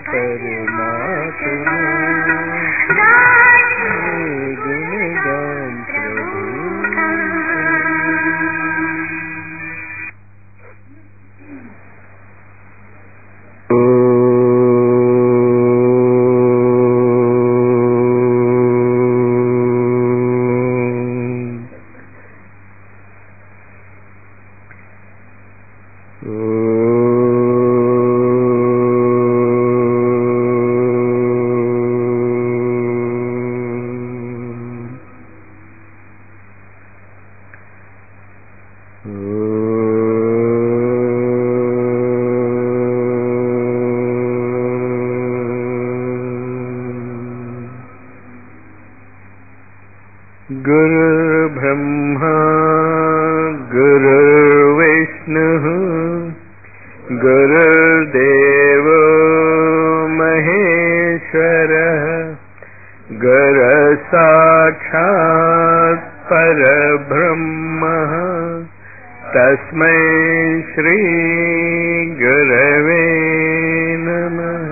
परमात्मा गुणगान प्रभु गुरुर्ब्रह्मा गुरुर्विष्णुः गुरुर्देवो महेश्वरः गुरसाक्षात् परब्रह्मः तस्मै श्रीगुरवे नमः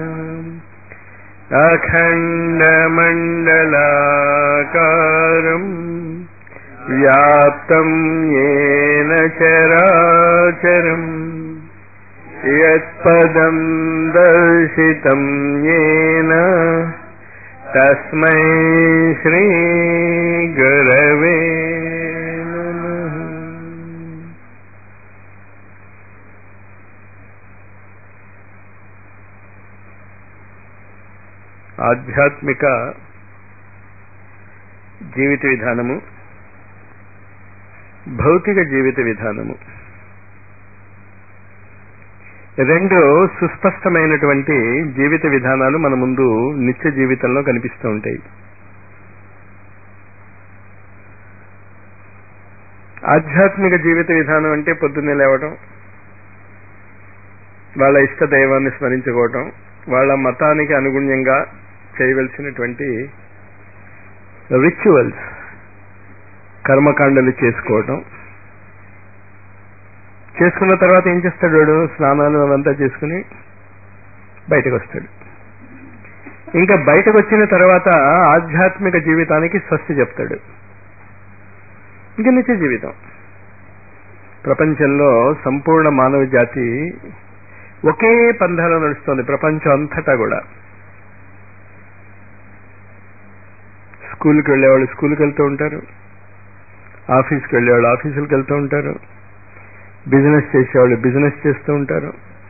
अखण्डमण्डलाकारम् व्याप्तं येन चराचरम् यत्पदं दर्शितं येन तस्मै श्रीगुरवे नमः ఆధ్యాత్మిక జీవిత విధానము భౌతిక జీవిత విధానము రెండు సుస్పష్టమైనటువంటి జీవిత విధానాలు మన ముందు నిత్య జీవితంలో కనిపిస్తూ ఉంటాయి ఆధ్యాత్మిక జీవిత విధానం అంటే పొద్దున్నే లేవటం వాళ్ళ ఇష్ట దైవాన్ని స్మరించుకోవటం వాళ్ళ మతానికి అనుగుణ్యంగా చేయవలసినటువంటి రిచువల్స్ కర్మకాండలు చేసుకోవటం చేసుకున్న తర్వాత ఏం చేస్తాడు వాడు స్నానాలు అవంతా చేసుకుని బయటకు వస్తాడు ఇంకా బయటకు వచ్చిన తర్వాత ఆధ్యాత్మిక జీవితానికి స్వస్తి చెప్తాడు ఇంక నిత్య జీవితం ప్రపంచంలో సంపూర్ణ మానవ జాతి ఒకే పంధాలో నడుస్తుంది ప్రపంచం అంతటా కూడా స్కూల్కి వెళ్ళేవాళ్ళు స్కూల్కి వెళ్తూ ఉంటారు ఆఫీస్కి వెళ్ళేవాళ్ళు ఆఫీసులకు వెళ్తూ ఉంటారు బిజినెస్ చేసేవాళ్ళు బిజినెస్ చేస్తూ ఉంటారు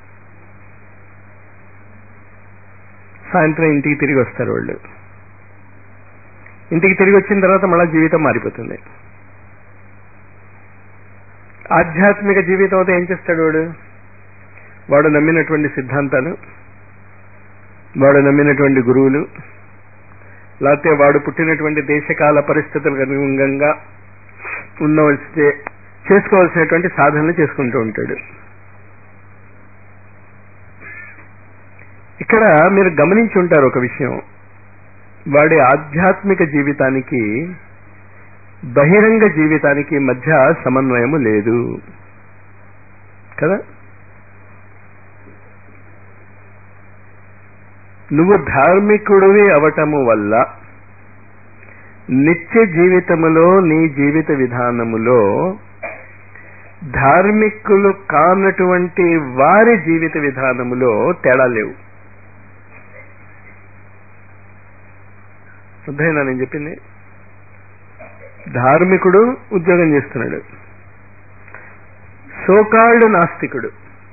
సాయంత్రం ఇంటికి తిరిగి వస్తారు వాళ్ళు ఇంటికి తిరిగి వచ్చిన తర్వాత మళ్ళా జీవితం మారిపోతుంది ఆధ్యాత్మిక జీవితం అయితే ఏం చేస్తాడు వాడు వాడు నమ్మినటువంటి సిద్ధాంతాలు వాడు నమ్మినటువంటి గురువులు లేకపోతే వాడు పుట్టినటువంటి దేశకాల పరిస్థితులకు అనుగుణంగా ఉండవలసి చేసుకోవాల్సినటువంటి సాధనలు చేసుకుంటూ ఉంటాడు ఇక్కడ మీరు గమనించి ఉంటారు ఒక విషయం వాడి ఆధ్యాత్మిక జీవితానికి బహిరంగ జీవితానికి మధ్య సమన్వయము లేదు కదా నువ్వు ధార్మికుడివి అవటము వల్ల నిత్య జీవితములో నీ జీవిత విధానములో ధార్మికులు కానటువంటి వారి జీవిత విధానములో తేడా లేవు అర్థమైనా నేను చెప్పింది ధార్మికుడు ఉద్యోగం చేస్తున్నాడు సోకాల్డ్ నాస్తికుడు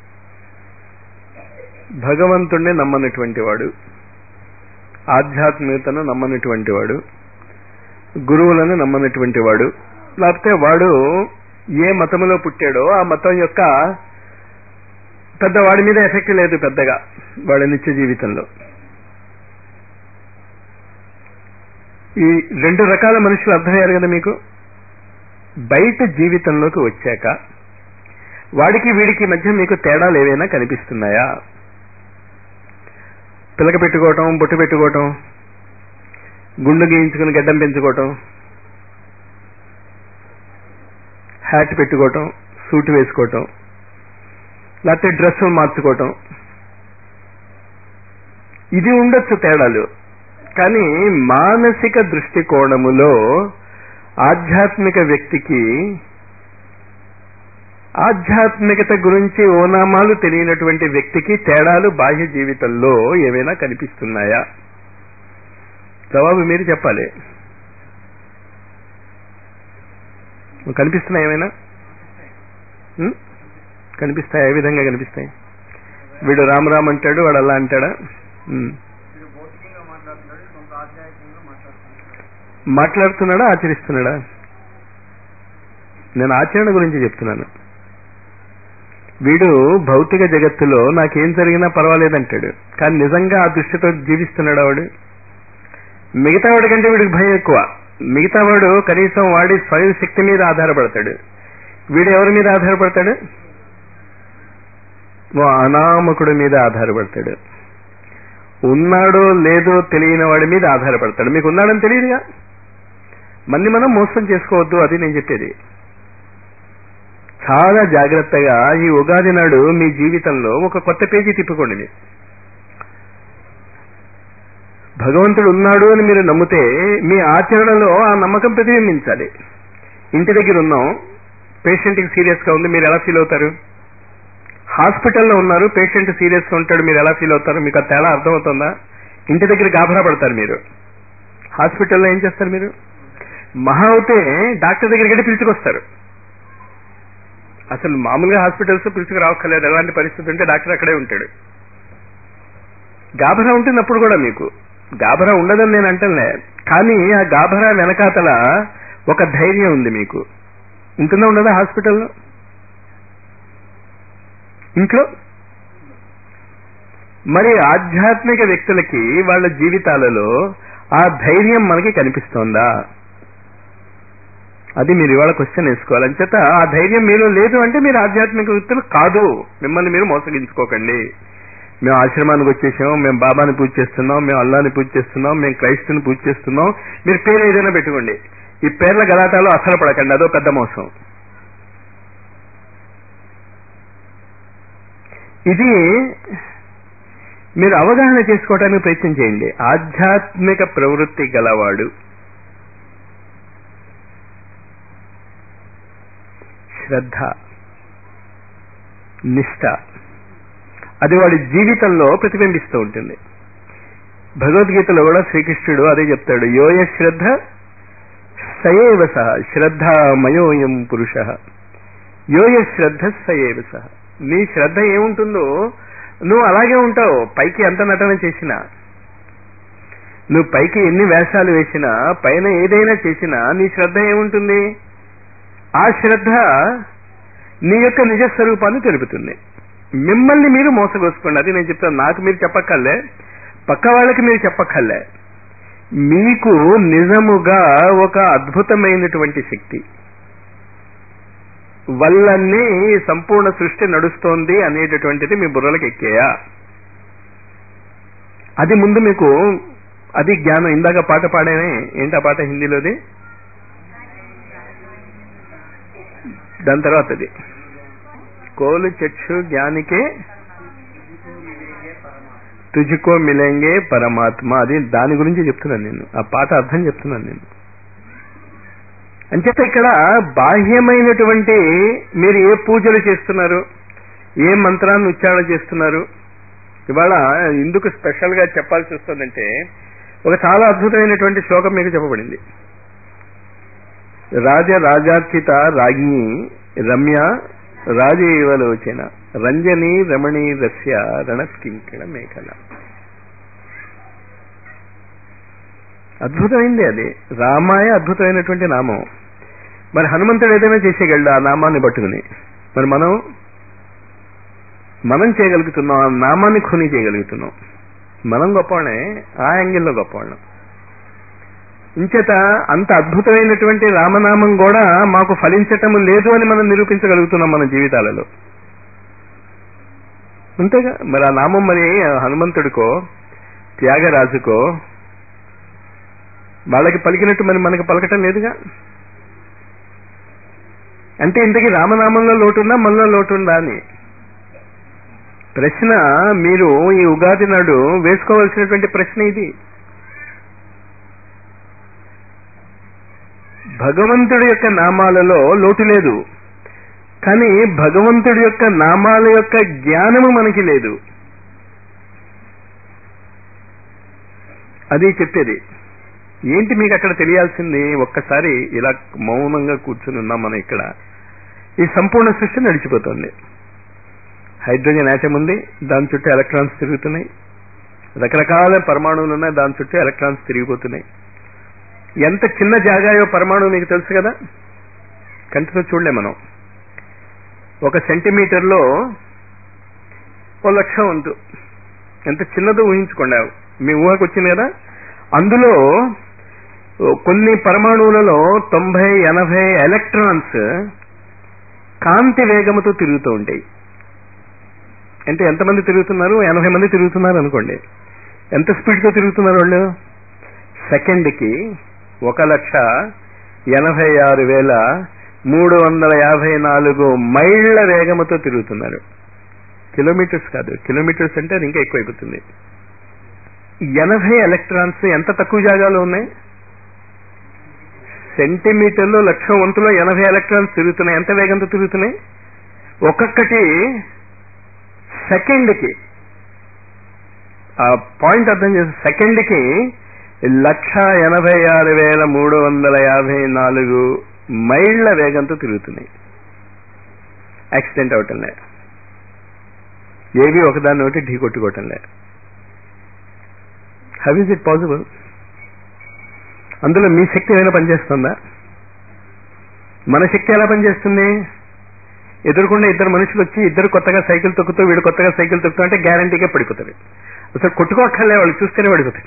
భగవంతుణ్ణి నమ్మనటువంటి వాడు ఆధ్యాత్మికతను నమ్మనటువంటి వాడు గురువులను నమ్మనటువంటి వాడు లేకపోతే వాడు ఏ మతములో పుట్టాడో ఆ మతం యొక్క పెద్ద వాడి మీద ఎఫెక్ట్ లేదు పెద్దగా వాడి నిత్య జీవితంలో ఈ రెండు రకాల మనుషులు అర్థమయ్యారు కదా మీకు బయట జీవితంలోకి వచ్చాక వాడికి వీడికి మధ్య మీకు తేడాలు ఏవైనా కనిపిస్తున్నాయా పిలక పెట్టుకోవటం బొట్టు పెట్టుకోవటం గుండు గీయించుకుని గడ్డం పెంచుకోవటం హ్యాట్ పెట్టుకోవటం సూట్ వేసుకోవటం లేకపోతే డ్రెస్సులు మార్చుకోవటం ఇది ఉండొచ్చు తేడాలు కానీ మానసిక దృష్టికోణములో ఆధ్యాత్మిక వ్యక్తికి ఆధ్యాత్మికత గురించి ఓనామాలు తెలియనటువంటి వ్యక్తికి తేడాలు బాహ్య జీవితంలో ఏవైనా కనిపిస్తున్నాయా జవాబు మీరు చెప్పాలి కనిపిస్తున్నాయి ఏమైనా ఉం? కనిపిస్తాయి ఏ విధంగా కనిపిస్తాయి వీడు రామరామ్ అంటాడు వాడు అలా అంటాడా ఉం. మీరు భౌతికంగా మాట్లాడుతున్నాడు కొంత ఆధ్యాత్మికంగా మాట్లాడుతున్నాడు మాట్లాడుతున్నాడా ఆచరిస్తున్నాడా నేను ఆచరణ గురించి చెప్తున్నాను వీడు భౌతిక జగత్తులో నాకేం జరిగినా పర్వాలేదంటాడు కానీ నిజంగా ఆ దృష్టితో జీవిస్తున్నాడు వాడు మిగతా వాడి కంటే వీడికి భయం ఎక్కువ మిగతా వాడు కనీసం వాడి స్వయం శక్తి మీద ఆధారపడతాడు వీడు ఎవరి మీద ఆధారపడతాడు ఓ అనామకుడి మీద ఆధారపడతాడు ఉన్నాడో లేదో తెలియని వాడి మీద ఆధారపడతాడు మీకు ఉన్నాడని తెలియదుగా మన్ని మనం మోసం చేసుకోవద్దు అది నేను చెప్పేది చాలా జాగ్రత్తగా ఈ ఉగాది నాడు మీ జీవితంలో ఒక కొత్త పేజీ తిప్పుకోండి మీరు భగవంతుడు ఉన్నాడు అని మీరు నమ్మితే మీ ఆచరణలో ఆ నమ్మకం ప్రతిబింబించాలి ఇంటి దగ్గర ఉన్నాం పేషెంట్కి సీరియస్గా ఉంది మీరు ఎలా ఫీల్ అవుతారు హాస్పిటల్లో ఉన్నారు పేషెంట్ సీరియస్గా ఉంటాడు మీరు ఎలా ఫీల్ అవుతారు మీకు ఆ తేడా అర్థమవుతుందా ఇంటి దగ్గర గాభరా పడతారు మీరు హాస్పిటల్లో ఏం చేస్తారు మీరు మహా అవుతే డాక్టర్ దగ్గరికి వెళ్ళి పిలుచుకొస్తారు అసలు మామూలుగా హాస్పిటల్స్ పిలుచుకు రావక్కర్లేదు ఎలాంటి పరిస్థితి ఉంటే డాక్టర్ అక్కడే ఉంటాడు గాభరా ఉంటుంది అప్పుడు కూడా మీకు గాభరా ఉండదని నేను అంటలే కానీ ఆ గాభరా వెనకాతల ఒక ధైర్యం ఉంది మీకు ఉంటుందా ఉండదా హాస్పిటల్లో ఇంట్లో మరి ఆధ్యాత్మిక వ్యక్తులకి వాళ్ళ జీవితాలలో ఆ ధైర్యం మనకి కనిపిస్తోందా అది మీరు ఇవాళ క్వశ్చన్ వేసుకోవాలి అంచేత ఆ ధైర్యం మీలో లేదు అంటే మీరు ఆధ్యాత్మిక వ్యక్తులు కాదు మిమ్మల్ని మీరు మోసగించుకోకండి మేము ఆశ్రమానికి వచ్చేసాం మేము బాబాని పూజ చేస్తున్నాం మేము అల్లాని పూజ చేస్తున్నాం మేము క్రైస్తుని పూజ చేస్తున్నాం మీరు పేరు ఏదైనా పెట్టుకోండి ఈ పేర్ల గలాటాలో అసలు పడకండి అదో పెద్ద మోసం ఇది మీరు అవగాహన చేసుకోవడానికి ప్రయత్నం చేయండి ఆధ్యాత్మిక ప్రవృత్తి గలవాడు శ్రద్ధ నిష్ట అది వాడి జీవితంలో ప్రతిబింబిస్తూ ఉంటుంది భగవద్గీతలో కూడా శ్రీకృష్ణుడు అదే చెప్తాడు యోయ శ్రద్ధ సయేవ సహ శ్రద్ధామయోయం పురుష యోయ శ్రద్ధ సయేవ సహ నీ శ్రద్ధ ఏముంటుందో నువ్వు అలాగే ఉంటావు పైకి ఎంత నటన చేసినా నువ్వు పైకి ఎన్ని వేషాలు వేసినా పైన ఏదైనా చేసినా నీ శ్రద్ధ ఏముంటుంది ఆ శ్రద్ధ నీ యొక్క నిజ స్వరూపాన్ని తెలుపుతుంది మిమ్మల్ని మీరు మోసగోసుకోండి అది నేను చెప్తాను నాకు మీరు చెప్పక్కర్లే పక్క వాళ్ళకి మీరు చెప్పక్కర్లే మీకు నిజముగా ఒక అద్భుతమైనటువంటి శక్తి వల్లనే ఈ సంపూర్ణ సృష్టి నడుస్తోంది అనేటటువంటిది మీ బుర్రలకు ఎక్కేయా అది ముందు మీకు అది జ్ఞానం ఇందాక పాట పాడానే ఏంటి ఆ పాట హిందీలోది దాని తర్వాత అది కోలు చక్షు జ్ఞానికే తుజుకో మిలంగే పరమాత్మ అది దాని గురించి చెప్తున్నాను నేను ఆ పాట అర్థం చెప్తున్నాను నేను అంచేత ఇక్కడ బాహ్యమైనటువంటి మీరు ఏ పూజలు చేస్తున్నారు ఏ మంత్రాన్ని ఉచ్చారణ చేస్తున్నారు ఇవాళ ఎందుకు స్పెషల్ గా చెప్పాల్సి వస్తుందంటే ఒక చాలా అద్భుతమైనటువంటి శ్లోకం మీకు చెప్పబడింది రాజ రాజార్చిత రాజ్ఞి రమ్య రాజేవలోచన రంజని రమణి రస్య రణస్కింకిణ మేఖల అద్భుతమైంది అది రామాయ అద్భుతమైనటువంటి నామం మరి హనుమంతుడు ఏదైనా చేసేయగలడు ఆ నామాన్ని పట్టుకుని మరి మనం మనం చేయగలుగుతున్నాం ఆ నామాన్ని కొని చేయగలుగుతున్నాం మనం గొప్పవాళ్ళే ఆ యాంగిల్లో గొప్పవాళ్ళం ఇంచేత అంత అద్భుతమైనటువంటి రామనామం కూడా మాకు ఫలించటం లేదు అని మనం నిరూపించగలుగుతున్నాం మన జీవితాలలో అంతేగా మరి ఆ నామం మరి హనుమంతుడికో త్యాగరాజుకో వాళ్ళకి పలికినట్టు మరి మనకి పలకటం లేదుగా అంటే ఇంతకీ రామనామంలో లోటుందా మనలో లోటుందా అని ప్రశ్న మీరు ఈ ఉగాది నాడు వేసుకోవాల్సినటువంటి ప్రశ్న ఇది భగవంతుడి యొక్క నామాలలో లోటు లేదు కానీ భగవంతుడి యొక్క నామాల యొక్క జ్ఞానము మనకి లేదు అది చెప్పేది ఏంటి మీకు అక్కడ తెలియాల్సింది ఒక్కసారి ఇలా మౌనంగా కూర్చుని ఉన్నాం మనం ఇక్కడ ఈ సంపూర్ణ సృష్టి నడిచిపోతుంది హైడ్రోజన్ యాటమ్ ఉంది దాని చుట్టూ ఎలక్ట్రాన్స్ తిరుగుతున్నాయి రకరకాల పరమాణువులు ఉన్నాయి దాని చుట్టూ ఎలక్ట్రాన్స్ తిరిగిపోతున్నాయి ఎంత చిన్న జాగాయో పరమాణువు మీకు తెలుసు కదా కంటితో చూడలే మనం ఒక సెంటీమీటర్లో ఓ లక్షం వంతు ఎంత చిన్నదో ఊహించుకోండి మీ ఊహకు వచ్చింది కదా అందులో కొన్ని పరమాణువులలో తొంభై ఎనభై ఎలక్ట్రాన్స్ కాంతి వేగముతో తిరుగుతూ ఉంటాయి అంటే ఎంతమంది తిరుగుతున్నారు ఎనభై మంది తిరుగుతున్నారు అనుకోండి ఎంత స్పీడ్తో తిరుగుతున్నారు వాళ్ళు సెకండ్కి ఒక లక్ష ఎనభై ఆరు వేల మూడు వందల యాభై నాలుగు మైళ్ల వేగముతో తిరుగుతున్నారు కిలోమీటర్స్ కాదు కిలోమీటర్స్ అంటే అది ఇంకా ఎక్కువైపోతుంది ఎనభై ఎలక్ట్రాన్స్ ఎంత తక్కువ జాగాలో ఉన్నాయి సెంటీమీటర్లో లక్ష వంతులో ఎనభై ఎలక్ట్రాన్స్ తిరుగుతున్నాయి ఎంత వేగంతో తిరుగుతున్నాయి ఒక్కొక్కటి సెకండ్కి ఆ పాయింట్ అర్థం చేసి సెకండ్కి లక్ష ఎనభై ఆరు వేల మూడు వందల యాభై నాలుగు మైళ్ల వేగంతో తిరుగుతున్నాయి యాక్సిడెంట్ అవటంలే ఏవి ఒకదాన్ని ఒకటి ఢీ కొట్టుకోవటంలే హౌ ఇస్ ఇట్ పాసిబుల్ అందులో మీ శక్తి ఏమైనా పనిచేస్తుందా మన శక్తి ఎలా పనిచేస్తుంది ఎదురుకుండా ఇద్దరు మనుషులు వచ్చి ఇద్దరు కొత్తగా సైకిల్ తొక్కుతూ వీడు కొత్తగా సైకిల్ తొక్కుతూ అంటే గ్యారంటీగా పడిపోతారు అసలు కొట్టుకోక్కర్లే వాళ్ళు చూస్తేనే పడిపోతారు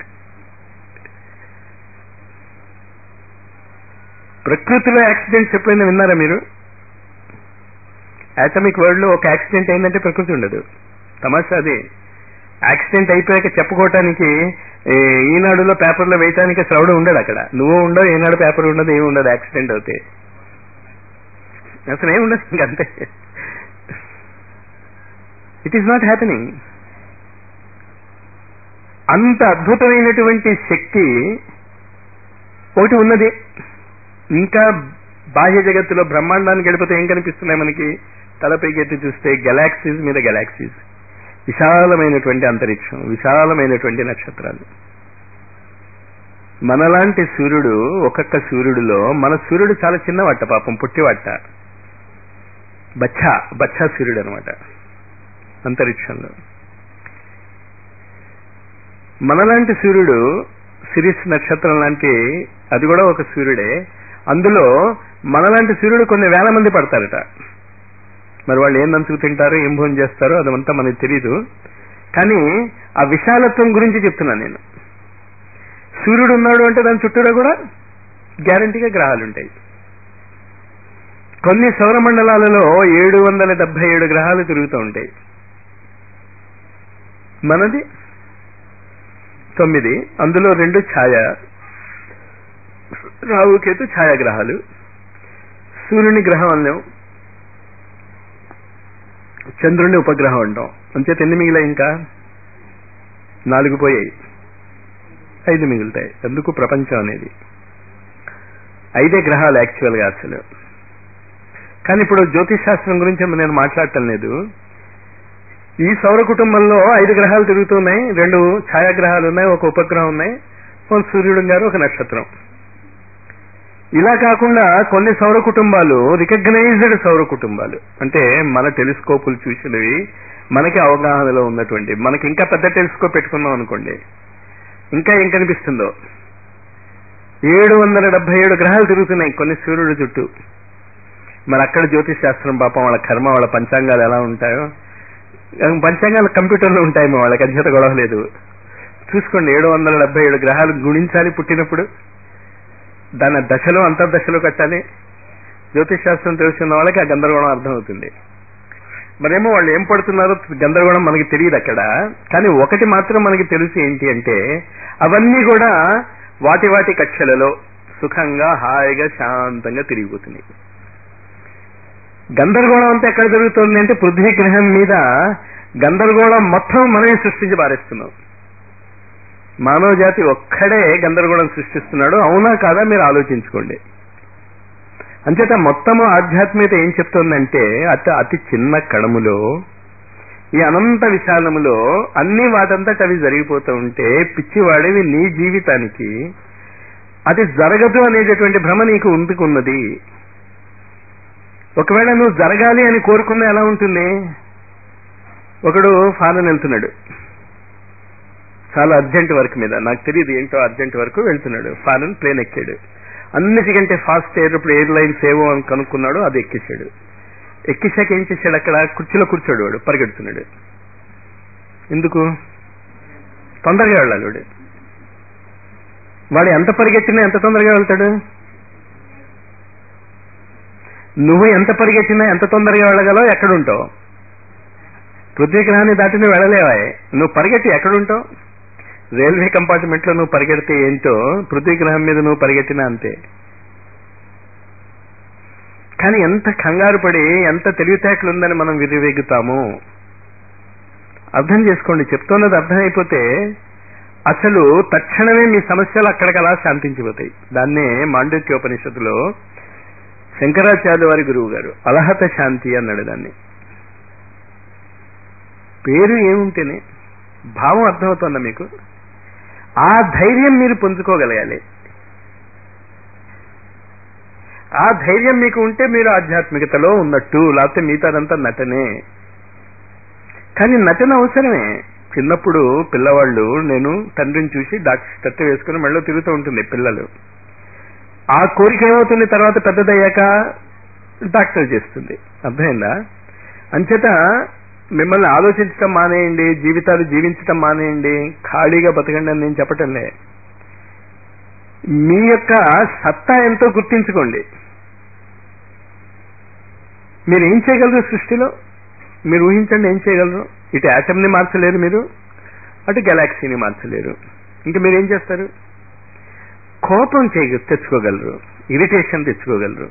ప్రకృతిలో యాక్సిడెంట్స్ ఎప్పుడైనా విన్నారా మీరు యాటమిక్ వరల్డ్ లో ఒక యాక్సిడెంట్ అయిందంటే ప్రకృతి ఉండదు తమాషా అది యాక్సిడెంట్ అయిపోయాక చెప్పుకోవటానికి ఈనాడులో పేపర్లో వేయటానికి శ్రవడు ఉండడు అక్కడ నువ్వు ఉండవు ఈనాడు పేపర్ ఉండదు ఏమి ఉండదు యాక్సిడెంట్ అవుతే అసలు ఏమి ఉండదు ఇంకంతే ఇట్ ఈస్ నాట్ హ్యాపెనింగ్ అంత అద్భుతమైనటువంటి శక్తి ఒకటి ఉన్నది ఇంకా బాహ్య జగత్తులో బ్రహ్మాండానికి గడిపితే ఏం కనిపిస్తున్నాయి మనకి తలపైకి ఎత్తి చూస్తే గెలాక్సీస్ మీద గెలాక్సీస్ విశాలమైనటువంటి అంతరిక్షం విశాలమైనటువంటి నక్షత్రాలు మనలాంటి సూర్యుడు ఒక్కొక్క సూర్యుడిలో మన సూర్యుడు చాలా చిన్నవాట పాపం పుట్టివాట బచ్చా బచ్చా సూర్యుడు అనమాట అంతరిక్షంలో మనలాంటి సూర్యుడు సిరిస్ నక్షత్రం లాంటి అది కూడా ఒక సూర్యుడే అందులో మనలాంటి సూర్యుడు కొన్ని వేల మంది పడతారట మరి వాళ్ళు ఏం నంచుకు తింటారో ఏం భోజనం చేస్తారో అదంతా మనకి తెలీదు కానీ ఆ విశాలత్వం గురించి చెప్తున్నాను నేను సూర్యుడు ఉన్నాడు అంటే దాని చుట్టూరా కూడా గ్యారంటీగా గ్రహాలు ఉంటాయి కొన్ని సౌరమండలాలలో ఏడు వందల డెబ్బై ఏడు గ్రహాలు తిరుగుతూ ఉంటాయి మనది తొమ్మిది అందులో రెండు ఛాయ రావుకేతు ఛాయాగ్రహాలు సూర్యుని గ్రహం అన్నాం చంద్రుడిని ఉపగ్రహం అంటాం అంచేత ఎన్ని మిగిలాయి ఇంకా నాలుగు పోయాయి ఐదు మిగులుతాయి ఎందుకు ప్రపంచం అనేది ఐదే గ్రహాలు యాక్చువల్గా అసలు కానీ ఇప్పుడు జ్యోతిష్ శాస్త్రం గురించి నేను మాట్లాడటం లేదు ఈ సౌర కుటుంబంలో ఐదు గ్రహాలు తిరుగుతున్నాయి రెండు ఛాయాగ్రహాలు ఉన్నాయి ఒక ఉపగ్రహం ఉన్నాయి ఒక సూర్యుడు గారు ఒక నక్షత్రం ఇలా కాకుండా కొన్ని సౌర కుటుంబాలు రికగ్నైజ్డ్ సౌర కుటుంబాలు అంటే మన టెలిస్కోపులు చూసినవి మనకి అవగాహనలో ఉన్నటువంటి మనకి ఇంకా పెద్ద టెలిస్కోప్ పెట్టుకున్నాం అనుకోండి ఇంకా ఏం కనిపిస్తుందో ఏడు వందల డెబ్బై ఏడు గ్రహాలు తిరుగుతున్నాయి కొన్ని సూర్యుడు చుట్టూ మరి అక్కడ జ్యోతిష్ శాస్త్రం పాపం వాళ్ళ కర్మ వాళ్ళ పంచాంగాలు ఎలా ఉంటాయో పంచాంగాలు కంప్యూటర్లో ఉంటాయి వాళ్ళకి అధ్యత గొడవ లేదు చూసుకోండి ఏడు వందల డెబ్బై ఏడు గ్రహాలు గుణించాలి పుట్టినప్పుడు దాని దశలో అంతర్దశలో కట్టాలి జ్యోతిష్ శాస్త్రం తెలుసుకున్న వాళ్ళకి ఆ గందరగోళం అర్థమవుతుంది మరేమో వాళ్ళు ఏం పడుతున్నారో గందరగోళం మనకి తెలియదు అక్కడ కానీ ఒకటి మాత్రం మనకి తెలుసు ఏంటి అంటే అవన్నీ కూడా వాటి వాటి కక్షలలో సుఖంగా హాయిగా శాంతంగా తిరిగిపోతున్నాయి గందరగోళం అంతా ఎక్కడ జరుగుతుంది అంటే పృథ్వీ గ్రహం మీద గందరగోళం మొత్తం మనమే సృష్టించి పారేస్తున్నాం మానవ జాతి ఒక్కడే గందరగోళం సృష్టిస్తున్నాడు అవునా కాదా మీరు ఆలోచించుకోండి అంచేత మొత్తము ఆధ్యాత్మికత ఏం చెప్తోందంటే అతి అతి చిన్న కణములో ఈ అనంత విశాలములో అన్ని వాటంతట అవి జరిగిపోతూ ఉంటే పిచ్చివాడేవి నీ జీవితానికి అది జరగదు అనేటటువంటి భ్రమ నీకు ఉంటుకున్నది ఒకవేళ నువ్వు జరగాలి అని కోరుకున్నా ఎలా ఉంటుంది ఒకడు ఫారెన్ వెళ్తున్నాడు చాలా అర్జెంట్ వర్క్ మీద నాకు తెలియదు ఏంటో అర్జెంట్ వర్క్ వెళ్తున్నాడు ఫారెన్ ప్లేన్ ఎక్కాడు అన్నిటికంటే ఫాస్ట్ ఎయిర్ ఇప్పుడు ఎయిర్ లైన్స్ ఏవో అని కనుక్కున్నాడు అది ఎక్కేశాడు ఎక్కేశాక ఏం చేశాడు అక్కడ కుర్చీలో కూర్చోడు వాడు పరిగెడుతున్నాడు ఎందుకు తొందరగా వెళ్ళాలి వాడు వాడు ఎంత పరిగెత్తినా ఎంత తొందరగా వెళ్తాడు నువ్వు ఎంత పరిగెత్తినా ఎంత తొందరగా వెళ్ళగలవు ఎక్కడుంటావు పృథ్వీ గ్రహాన్ని దాటి నువ్వు వెళ్ళలేవా నువ్వు పరిగెత్తి ఎక్కడుంటావు రైల్వే కంపార్ట్మెంట్ లో నువ్వు పరిగెడితే ఏంటో పృథ్వీ గ్రహం మీద నువ్వు పరిగెత్తినా అంతే కానీ ఎంత కంగారు పడి ఎంత తెలివితేటలు ఉందని మనం విరివెగుతాము అర్థం చేసుకోండి చెప్తున్నది అర్థమైపోతే అసలు తక్షణమే మీ సమస్యలు అక్కడికలా శాంతించిపోతాయి దాన్నే మాండక్యోపనిషత్తులో శంకరాచార్య వారి గురువు గారు అలహత శాంతి అన్నాడు దాన్ని పేరు ఏముంటేనే భావం అర్థమవుతుందా మీకు ఆ ధైర్యం మీరు పుంజుకోగలగాలి ఆ ధైర్యం మీకు ఉంటే మీరు ఆధ్యాత్మికతలో ఉన్నట్టు లేకపోతే మిగతాదంతా నటనే కానీ నటన అవసరమే చిన్నప్పుడు పిల్లవాళ్ళు నేను తండ్రిని చూసి డాక్టర్ తట్టు వేసుకుని మళ్ళీ తిరుగుతూ ఉంటుంది పిల్లలు ఆ కోరిక ఏమవుతుంది తర్వాత పెద్దదయ్యాక డాక్టర్ చేస్తుంది అర్థమైందా అంచేత మిమ్మల్ని ఆలోచించటం మానేయండి జీవితాలు జీవించటం మానేయండి ఖాళీగా బతకండి అని నేను చెప్పటంలే మీ యొక్క సత్తా ఎంతో గుర్తించుకోండి మీరు ఏం చేయగలరు సృష్టిలో మీరు ఊహించండి ఏం చేయగలరు ఇటు యాటమ్ని మార్చలేరు మీరు అటు గెలాక్సీని మార్చలేరు ఇంకా మీరు ఏం చేస్తారు కోపం చేయ తెచ్చుకోగలరు ఇరిటేషన్ తెచ్చుకోగలరు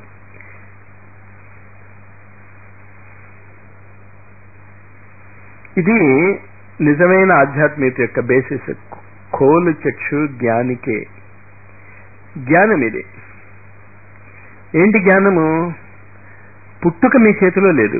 ఇది నిజమైన ఆధ్యాత్మికత యొక్క బేసిస్ కోలు చక్షు జ్ఞానికే జ్ఞానం ఇది ఏంటి జ్ఞానము పుట్టుక మీ చేతిలో లేదు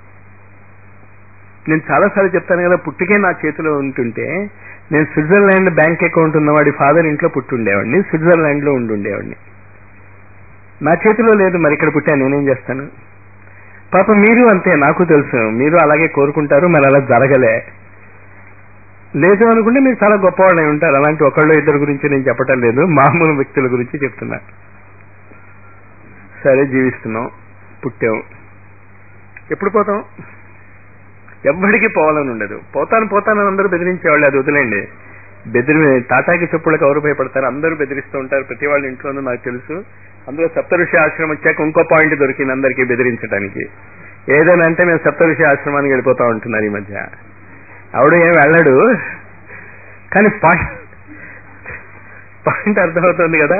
నేను చాలాసార్లు చెప్తాను కదా పుట్టుకే నా చేతిలో ఉంటుంటే నేను స్విట్జర్లాండ్ బ్యాంక్ అకౌంట్ ఉన్నవాడి ఫాదర్ ఇంట్లో పుట్టుండేవాడిని స్విట్జర్లాండ్ లో ఉండుండేవాడిని నా చేతిలో లేదు మరి ఇక్కడ పుట్టా నేనేం చేస్తాను పాప మీరు అంతే నాకు తెలుసు మీరు అలాగే కోరుకుంటారు మరి అలా జరగలే లేదు అనుకుంటే మీరు చాలా గొప్పవాళ్ళై ఉంటారు అలాంటి ఒకళ్ళు ఇద్దరు గురించి నేను చెప్పటం లేదు మామూలు వ్యక్తుల గురించి చెప్తున్నా సరే జీవిస్తున్నాం పుట్టాం ఎప్పుడు పోతాం ఎవ్వడికి పోవాలని ఉండదు పోతాను పోతానని అందరూ బెదిరించేవాళ్ళు అది వదిలేండి బెదిరి తాటాకి చెప్పులకు ఎవరు భయపడతారు అందరూ బెదిరిస్తూ ఉంటారు ప్రతి వాళ్ళ ఇంట్లోనూ నాకు తెలుసు అందులో సప్తఋషి ఆశ్రమం వచ్చాక ఇంకో పాయింట్ దొరికింది అందరికీ బెదిరించడానికి ఏదైనా అంటే మేము సప్తఋషి ఆశ్రమానికి వెళ్ళిపోతా ఉంటున్నారు ఈ మధ్య ఆవిడ ఏం వెళ్ళడు కానీ పాయింట్ పాయింట్ అర్థమవుతుంది కదా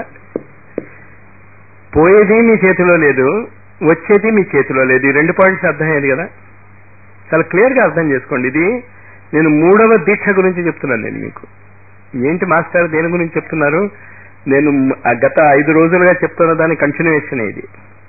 పోయేది మీ చేతిలో లేదు వచ్చేది మీ చేతిలో లేదు ఈ రెండు పాయింట్స్ అర్థమయ్యేది కదా చాలా క్లియర్ గా అర్థం చేసుకోండి ఇది నేను మూడవ దీక్ష గురించి చెప్తున్నాను నేను మీకు ఏంటి మాస్టర్ దేని గురించి చెప్తున్నారు నేను ఆ గత ఐదు రోజులుగా చెప్తున్న దాని కంటిన్యూషన్ ఇది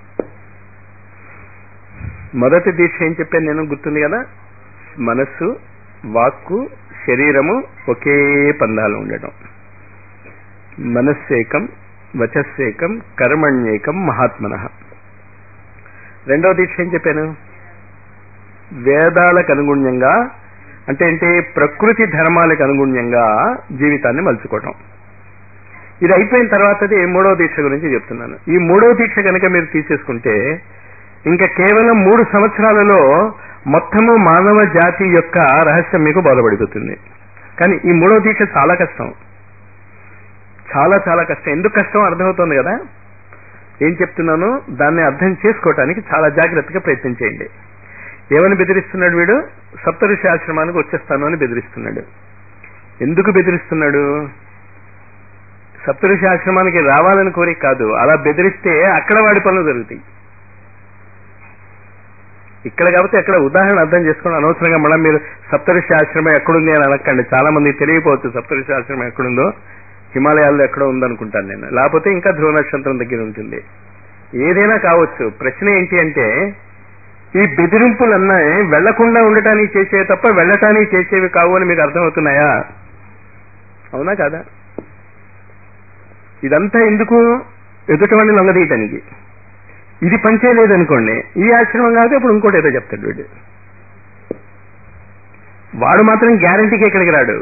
మొదటి దీక్ష ఏం చెప్పాను నేను గుర్తుంది కదా మనస్సు వాక్కు శరీరము ఒకే పందాలు ఉండటం మనస్సేకం వచస్సేకం కర్మణ్యేకం మహాత్మన రెండవ దీక్ష ఏం చెప్పాను వేదాలకు అనుగుణ్యంగా అంటే ఏంటి ప్రకృతి ధర్మాలకు అనుగుణ్యంగా జీవితాన్ని మలుచుకోవటం ఇది అయిపోయిన తర్వాతది మూడవ దీక్ష గురించి చెప్తున్నాను ఈ మూడవ దీక్ష కనుక మీరు తీసేసుకుంటే ఇంకా కేవలం మూడు సంవత్సరాలలో మొత్తము మానవ జాతి యొక్క రహస్యం మీకు బోధపడిపోతుంది కానీ ఈ మూడవ దీక్ష చాలా కష్టం చాలా చాలా కష్టం ఎందుకు కష్టం అర్థమవుతుంది కదా ఏం చెప్తున్నాను దాన్ని అర్థం చేసుకోవటానికి చాలా జాగ్రత్తగా ప్రయత్నం చేయండి ఏమని బెదిరిస్తున్నాడు వీడు సప్తఋషి ఆశ్రమానికి వచ్చేస్తాను అని బెదిరిస్తున్నాడు ఎందుకు బెదిరిస్తున్నాడు సప్తఋషి ఆశ్రమానికి రావాలని కోరిక కాదు అలా బెదిరిస్తే అక్కడ వాడి పనులు జరుగుతాయి ఇక్కడ కాబట్టి అక్కడ ఉదాహరణ అర్థం చేసుకుని అనవసరంగా మళ్ళీ మీరు సప్తఋషి ఆశ్రమం ఎక్కడుంది అని అనకండి చాలా మంది తెలియకపోవచ్చు సప్తఋషి ఆశ్రమం ఎక్కడుందో హిమాలయాల్లో ఎక్కడో ఉందనుకుంటాను నేను లేకపోతే ఇంకా ధ్రువ నక్షత్రం దగ్గర ఉంటుంది ఏదైనా కావచ్చు ప్రశ్న ఏంటి అంటే ఈ బెదిరింపులన్నా వెళ్లకుండా ఉండటానికి చేసేవి తప్ప వెళ్ళటానికి చేసేవి కావు అని మీకు అర్థమవుతున్నాయా అవునా కాదా ఇదంతా ఎందుకు ఎదుటివాడిని లొంగదీయటానికి ఇది పనిచేయలేదనుకోండి ఈ ఆశ్రమం కాదు ఇప్పుడు ఇంకోటి ఏదో చెప్తాడు వీడు వాడు మాత్రం గ్యారంటీకి ఇక్కడికి రాడు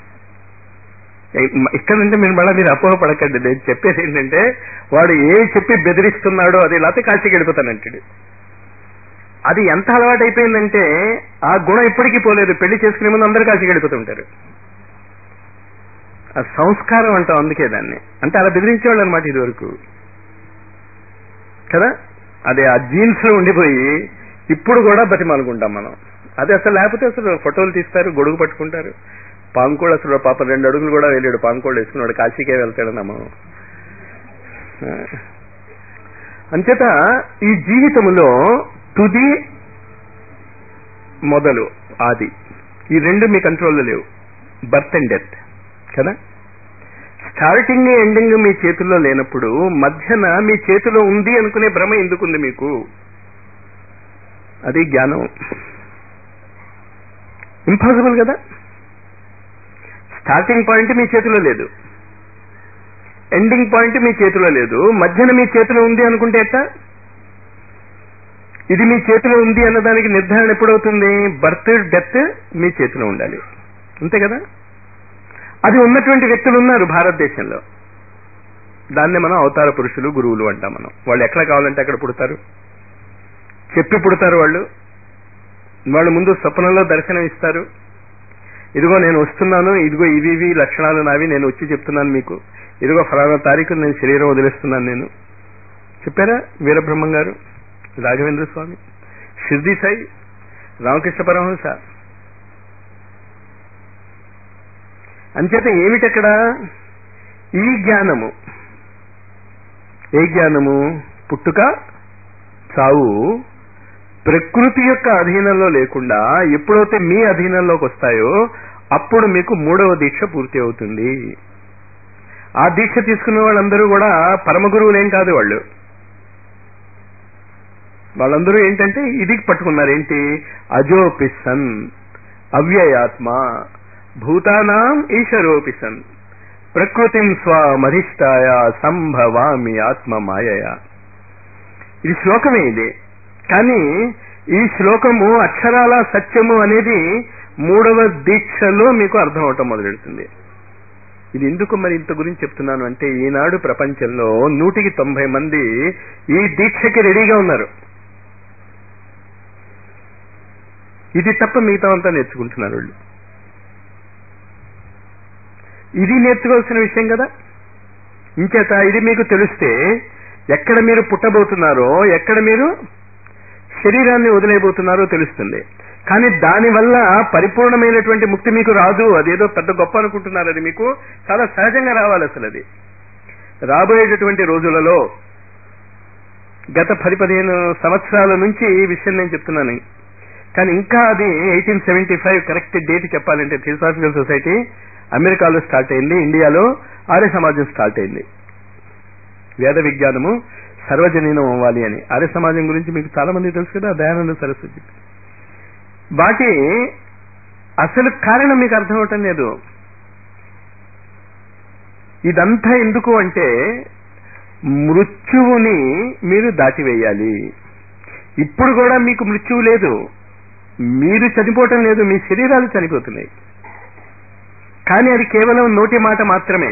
ఇక్కడంటే మీరు మళ్ళీ మీరు అపోహ పడకండి నేను చెప్పేది ఏంటంటే వాడు ఏ చెప్పి బెదిరిస్తున్నాడో అది లేకపోతే కాశీకి వెళ్ళిపోతానంటాడు అది ఎంత అలవాటు అయిపోయిందంటే ఆ గుణం ఇప్పటికీ పోలేదు పెళ్లి చేసుకునే ముందు అందరూ కాశీకి వెళ్ళిపోతుంటారు ఆ సంస్కారం అంటాం అందుకే దాన్ని అంటే అలా బెదిరించేవాళ్ళు అనమాట ఇది వరకు కదా అది ఆ జీన్స్ లో ఉండిపోయి ఇప్పుడు కూడా బతిమాలుకుంటాం మనం అది అసలు లేకపోతే అసలు ఫోటోలు తీస్తారు గొడుగు పట్టుకుంటారు పాంకోడు అసలు పాప రెండు అడుగులు కూడా వెళ్ళాడు పాంకోడు వేసుకున్నాడు కాశీకే వెళ్తాడన్నా మనం అంచేత ఈ జీవితంలో తుది మొదలు ఆది ఈ రెండు మీ కంట్రోల్లో లేవు బర్త్ అండ్ డెత్ కదా స్టార్టింగ్ ఎండింగ్ మీ చేతుల్లో లేనప్పుడు మధ్యన మీ చేతిలో ఉంది అనుకునే భ్రమ ఎందుకుంది మీకు అది జ్ఞానం ఇంపాసిబుల్ కదా స్టార్టింగ్ పాయింట్ మీ చేతిలో లేదు ఎండింగ్ పాయింట్ మీ చేతిలో లేదు మధ్యన మీ చేతిలో ఉంది అనుకుంటే ఎట్ట ఇది మీ చేతిలో ఉంది అన్నదానికి నిర్ధారణ ఎప్పుడవుతుంది బర్త్ డెత్ మీ చేతిలో ఉండాలి అంతే కదా అది ఉన్నటువంటి వ్యక్తులు ఉన్నారు భారతదేశంలో దాన్నే మనం అవతార పురుషులు గురువులు అంటాం మనం వాళ్ళు ఎక్కడ కావాలంటే అక్కడ పుడతారు చెప్పి పుడతారు వాళ్ళు వాళ్ళు ముందు స్వప్నంలో దర్శనం ఇస్తారు ఇదిగో నేను వస్తున్నాను ఇదిగో ఇవి ఇవి లక్షణాలు నావి నేను వచ్చి చెప్తున్నాను మీకు ఇదిగో ఫలానా తారీఖు నేను శరీరం వదిలేస్తున్నాను నేను చెప్పారా వీరబ్రహ్మం గారు రాఘవేంద్ర స్వామి షిర్ది సాయి రామకృష్ణ పరమహంస అంచేత ఏమిటక్కడ ఈ జ్ఞానము ఏ జ్ఞానము పుట్టుక చావు ప్రకృతి యొక్క అధీనంలో లేకుండా ఎప్పుడైతే మీ అధీనంలోకి వస్తాయో అప్పుడు మీకు మూడవ దీక్ష పూర్తి అవుతుంది ఆ దీక్ష తీసుకున్న వాళ్ళందరూ కూడా పరమ గురువులేం కాదు వాళ్ళు వాళ్ళందరూ ఏంటంటే ఇది పట్టుకున్నారు ఏంటి అజోపిసన్ అవ్యయాత్మ భూతానాం ఈశ్వరోపిసన్ ప్రకృతిం స్వమధిష్టాయ సంభవామి ఆత్మ మాయయ ఇది శ్లోకమే ఇది కానీ ఈ శ్లోకము అక్షరాల సత్యము అనేది మూడవ దీక్షలో మీకు అర్థం అవటం మొదలెడుతుంది ఇది ఎందుకు మరి ఇంత గురించి చెప్తున్నాను అంటే ఈనాడు ప్రపంచంలో నూటికి తొంభై మంది ఈ దీక్షకి రెడీగా ఉన్నారు ఇది తప్ప మిగతా అంతా నేర్చుకుంటున్నారు వాళ్ళు ఇది నేర్చుకోవాల్సిన విషయం కదా ఇంచేత ఇది మీకు తెలిస్తే ఎక్కడ మీరు పుట్టబోతున్నారో ఎక్కడ మీరు శరీరాన్ని వదిలేయబోతున్నారో తెలుస్తుంది కానీ దానివల్ల పరిపూర్ణమైనటువంటి ముక్తి మీకు రాదు అదేదో పెద్ద గొప్ప అనుకుంటున్నారు అది మీకు చాలా సహజంగా రావాలి అసలు అది రాబోయేటటువంటి రోజులలో గత పది పదిహేను సంవత్సరాల నుంచి ఈ విషయం నేను చెప్తున్నాను కానీ ఇంకా అది eighteen seventy five correct date చెప్పాలంటే థియోసాఫికల్ సొసైటీ అమెరికాలో స్టార్ట్ అయింది ఇండియాలో ఆర్య సమాజం స్టార్ట్ అయింది వేద విజ్ఞానము సర్వజనీనం అవ్వాలి అని ఆర్య సమాజం గురించి మీకు చాలా మంది తెలుసు కదా దయానంద సరస్వతి వాటి అసలు కారణం మీకు అర్థం అవటం లేదు ఇదంతా ఎందుకు అంటే మృత్యువుని మీరు దాటివేయాలి ఇప్పుడు కూడా మీకు మృత్యువు లేదు మీరు చనిపోవటం లేదు మీ శరీరాలు చనిపోతున్నాయి కానీ అది కేవలం నోటి మాట మాత్రమే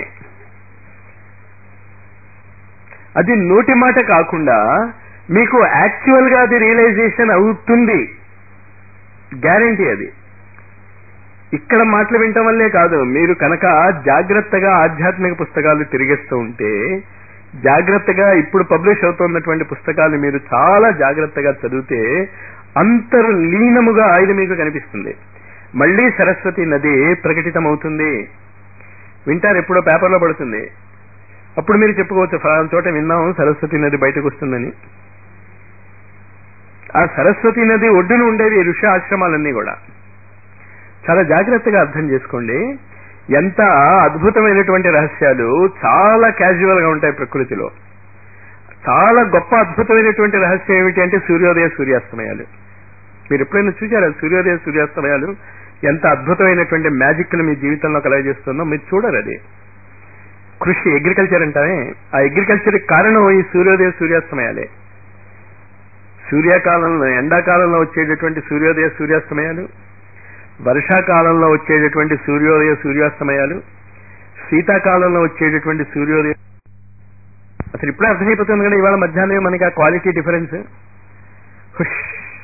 అది నోటి మాట కాకుండా మీకు యాక్చువల్ గా అది రియలైజేషన్ అవుతుంది గ్యారంటీ అది ఇక్కడ మాటలు వినటం వల్లే కాదు మీరు కనుక జాగ్రత్తగా ఆధ్యాత్మిక పుస్తకాలు తిరిగేస్తూ ఉంటే జాగ్రత్తగా ఇప్పుడు పబ్లిష్ అవుతున్నటువంటి పుస్తకాలు మీరు చాలా జాగ్రత్తగా చదివితే అంతర్లీనముగా ఇది మీకు కనిపిస్తుంది మళ్లీ సరస్వతి నది ప్రకటితమవుతుంది వింటారు ఎప్పుడో పేపర్లో పడుతుంది అప్పుడు మీరు చెప్పుకోవచ్చు ఫలానా చోట విన్నాం సరస్వతి నది బయటకు వస్తుందని ఆ సరస్వతి నది ఒడ్డున ఉండేవి ఈ ఋషి ఆశ్రమాలన్నీ కూడా చాలా జాగ్రత్తగా అర్థం చేసుకోండి ఎంత అద్భుతమైనటువంటి రహస్యాలు చాలా క్యాజువల్ గా ఉంటాయి ప్రకృతిలో చాలా గొప్ప అద్భుతమైనటువంటి రహస్యం ఏమిటి అంటే సూర్యోదయ సూర్యాస్తమయాలు మీరు ఎప్పుడైనా చూసారా సూర్యోదయ సూర్యాస్తమయాలు ఎంత అద్భుతమైనటువంటి మ్యాజిక్ మీ జీవితంలో కలగజేస్తుందో మీరు చూడరు అది కృషి అగ్రికల్చర్ అంటారే ఆ అగ్రికల్చర్ కారణం ఈ సూర్యోదయ సూర్యాస్తమయాలే సూర్యకాలంలో ఎండాకాలంలో వచ్చేటటువంటి సూర్యోదయ సూర్యాస్తమయాలు వర్షాకాలంలో వచ్చేటటువంటి సూర్యోదయ సూర్యాస్తమయాలు శీతాకాలంలో వచ్చేటటువంటి సూర్యోదయ అసలు ఇప్పుడే అర్థమైపోతుంది కదా ఇవాళ మధ్యాహ్నం మనకి ఆ క్వాలిటీ డిఫరెన్స్ హుష్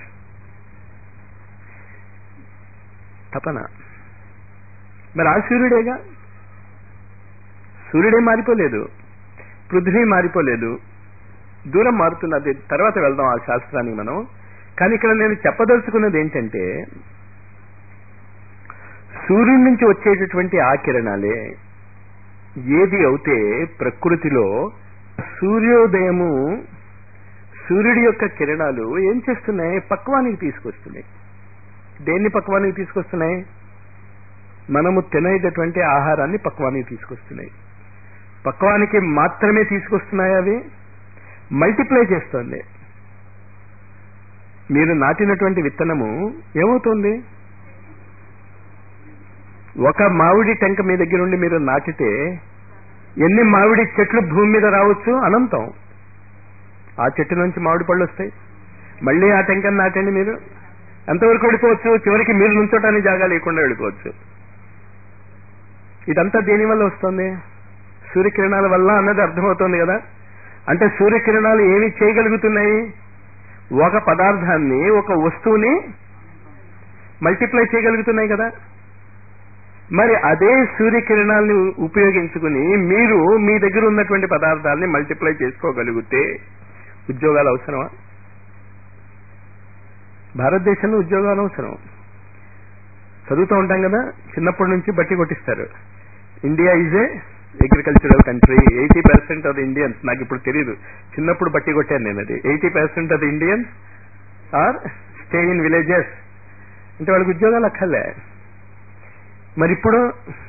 తపన మరి ఆ సూర్యుడేగా సూర్యుడే మారిపోలేదు పృథ్వీ మారిపోలేదు దూరం మారుతున్నది తర్వాత వెళ్దాం ఆ శాస్త్రానికి మనం కానీ ఇక్కడ నేను చెప్పదలుచుకున్నది ఏంటంటే సూర్యుడి నుంచి వచ్చేటటువంటి ఆ కిరణాలే ఏది అవుతే ప్రకృతిలో సూర్యోదయము సూర్యుడి యొక్క కిరణాలు ఏం చేస్తున్నాయి పక్వానికి తీసుకొస్తున్నాయి దేన్ని పక్వానికి తీసుకొస్తున్నాయి మనము తినేటటువంటి ఆహారాన్ని పక్వానికి తీసుకొస్తున్నాయి పక్వానికి మాత్రమే తీసుకొస్తున్నాయి అవి మల్టిప్లై చేస్తోంది మీరు నాటినటువంటి విత్తనము ఏమవుతుంది ఒక మామిడి టెంక మీ దగ్గర ఉండి మీరు నాటితే ఎన్ని మామిడి చెట్లు భూమి మీద రావచ్చు అనంతం ఆ చెట్టు నుంచి మామిడి పళ్ళు వస్తాయి మళ్ళీ ఆ టెంకను నాటండి మీరు ఎంతవరకు వెళ్ళిపోవచ్చు చివరికి మీరు నుంచోటానికి జాగా లేకుండా వెళ్ళిపోవచ్చు ఇదంతా దేని వల్ల వస్తుంది సూర్యకిరణాల వల్ల అన్నది అర్థమవుతోంది కదా అంటే సూర్యకిరణాలు ఏమి చేయగలుగుతున్నాయి ఒక పదార్థాన్ని ఒక వస్తువుని మల్టిప్లై చేయగలుగుతున్నాయి కదా మరి అదే సూర్యకిరణాలని ఉపయోగించుకుని మీరు మీ దగ్గర ఉన్నటువంటి పదార్థాలని మల్టిప్లై చేసుకోగలిగితే ఉద్యోగాలు అవసరమా భారతదేశంలో ఉద్యోగాలు అవసరం చదువుతూ ఉంటాం కదా చిన్నప్పటి నుంచి బట్టి కొట్టిస్తారు India is a agricultural country eighty percent of Indians నాకు ఇప్పుడు తెలియదు చిన్నప్పుడు బట్టి కొట్టాను నేను అది eighty percent of Indians are stay in villages అంటే వాళ్ళకి ఉద్యోగాలు అక్కర్లే మరి ఇప్పుడు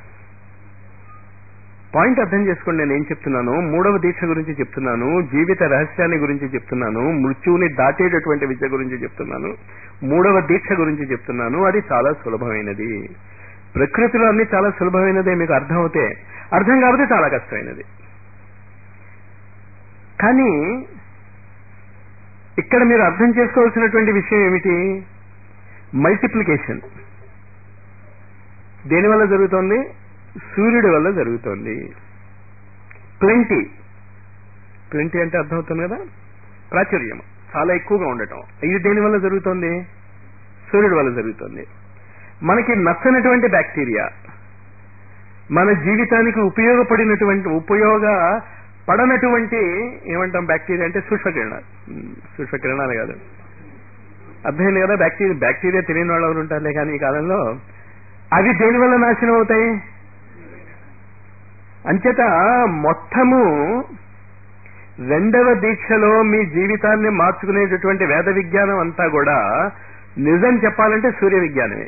పాయింట్ అర్థం చేసుకోండి నేను ఏం చెప్తున్నాను మూడవ దీక్ష గురించి చెప్తున్నాను జీవిత రహస్యాన్ని గురించి చెప్తున్నాను మృత్యువుని దాటేటటువంటి విద్య గురించి చెప్తున్నాను మూడవ దీక్ష గురించి చెప్తున్నాను అది చాలా సులభమైనది ప్రకృతిలో అన్ని చాలా సులభమైనదే మీకు అర్థం అవుతే అర్థం కాకపోతే చాలా కష్టమైనది కానీ ఇక్కడ మీరు అర్థం చేసుకోవాల్సినటువంటి విషయం ఏమిటి మల్టిప్లికేషన్ దేని వల్ల జరుగుతోంది సూర్యుడి వల్ల జరుగుతోంది ప్లెంటీ ప్లెంటీ అంటే అర్థమవుతుంది కదా ప్రాచుర్యం చాలా ఎక్కువగా ఉండటం ఇది దేని వల్ల జరుగుతోంది సూర్యుడి వల్ల జరుగుతుంది మనకి నచ్చనటువంటి బ్యాక్టీరియా మన జీవితానికి ఉపయోగపడినటువంటి ఉపయోగ పడనటువంటి ఏమంటాం బ్యాక్టీరియా అంటే సూక్ష్మకిరణాలు సూక్ష్మకిరణాలు కాదు అర్థమైంది కదా బ్యాక్టీరియా బ్యాక్టీరియా తెలియని వాళ్ళు ఎవరు ఉంటారులే కానీ ఈ కాలంలో అవి దేనివల్ల నాశనం అవుతాయి అంచేత మొత్తము రెండవ దీక్షలో మీ జీవితాన్ని మార్చుకునేటటువంటి వేద విజ్ఞానం అంతా కూడా నిజం చెప్పాలంటే సూర్య విజ్ఞానమే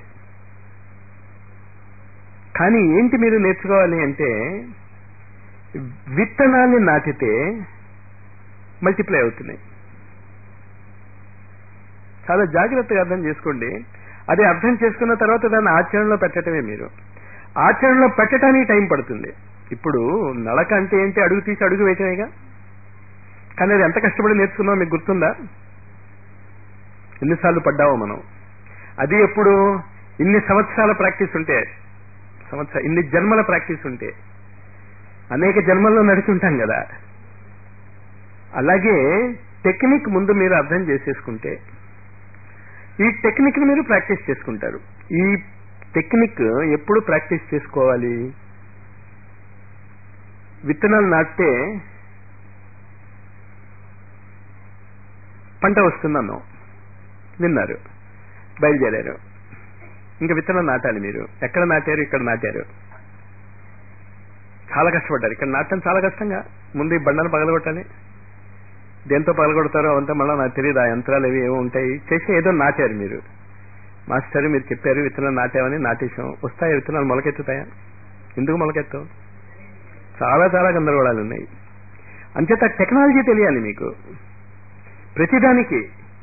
కానీ ఏంటి మీరు నేర్చుకోవాలి అంటే విత్తనాన్ని నాటితే మల్టిప్లై అవుతున్నాయి చాలా జాగ్రత్తగా అర్థం చేసుకోండి అది అర్థం చేసుకున్న తర్వాత దాన్ని ఆచరణలో పెట్టడమే మీరు ఆచరణలో పెట్టడానికి టైం పడుతుంది ఇప్పుడు నడక అంటే ఏంటి అడుగు తీసి అడుగు వేయటమేగా కానీ అది ఎంత కష్టపడి నేర్చుకున్నామో మీకు గుర్తుందా ఎన్నిసార్లు పడ్డావో మనం అది ఎప్పుడు ఇన్ని సంవత్సరాల ప్రాక్టీస్ ఉంటే సంవత్సర ఇన్ని జన్మల ప్రాక్టీస్ ఉంటే అనేక జన్మల్లో నడుచుంటాం కదా అలాగే టెక్నిక్ ముందు మీరు అర్థం చేసేసుకుంటే ఈ టెక్నిక్ మీరు ప్రాక్టీస్ చేసుకుంటారు ఈ టెక్నిక్ ఎప్పుడు ప్రాక్టీస్ చేసుకోవాలి విత్తనాలు నాటితే పంట వస్తుందన్నాం విన్నారు బయలుదేరారు ఇంకా విత్తనం నాటాలి మీరు ఎక్కడ నాటారు ఇక్కడ నాటారు చాలా కష్టపడ్డారు ఇక్కడ నాటడం చాలా కష్టంగా ముందు ఈ బండను పగలగొట్టాలి దేంతో పాల్గొడతారో అంతా మళ్ళీ నాకు తెలియదు ఆ యంత్రాలు అవి ఏమో ఉంటాయి చేసి ఏదో నాటారు మీరు మాస్టర్ మీరు చెప్పారు విత్తనాలు నాటామని నాటేశాం వస్తాయా విత్తనాలు మొలకెత్తుతాయా ఎందుకు మొలకెత్తావు చాలా చాలా గందరగోళాలు ఉన్నాయి అంచేత టెక్నాలజీ తెలియాలి మీకు ప్రతిదానికి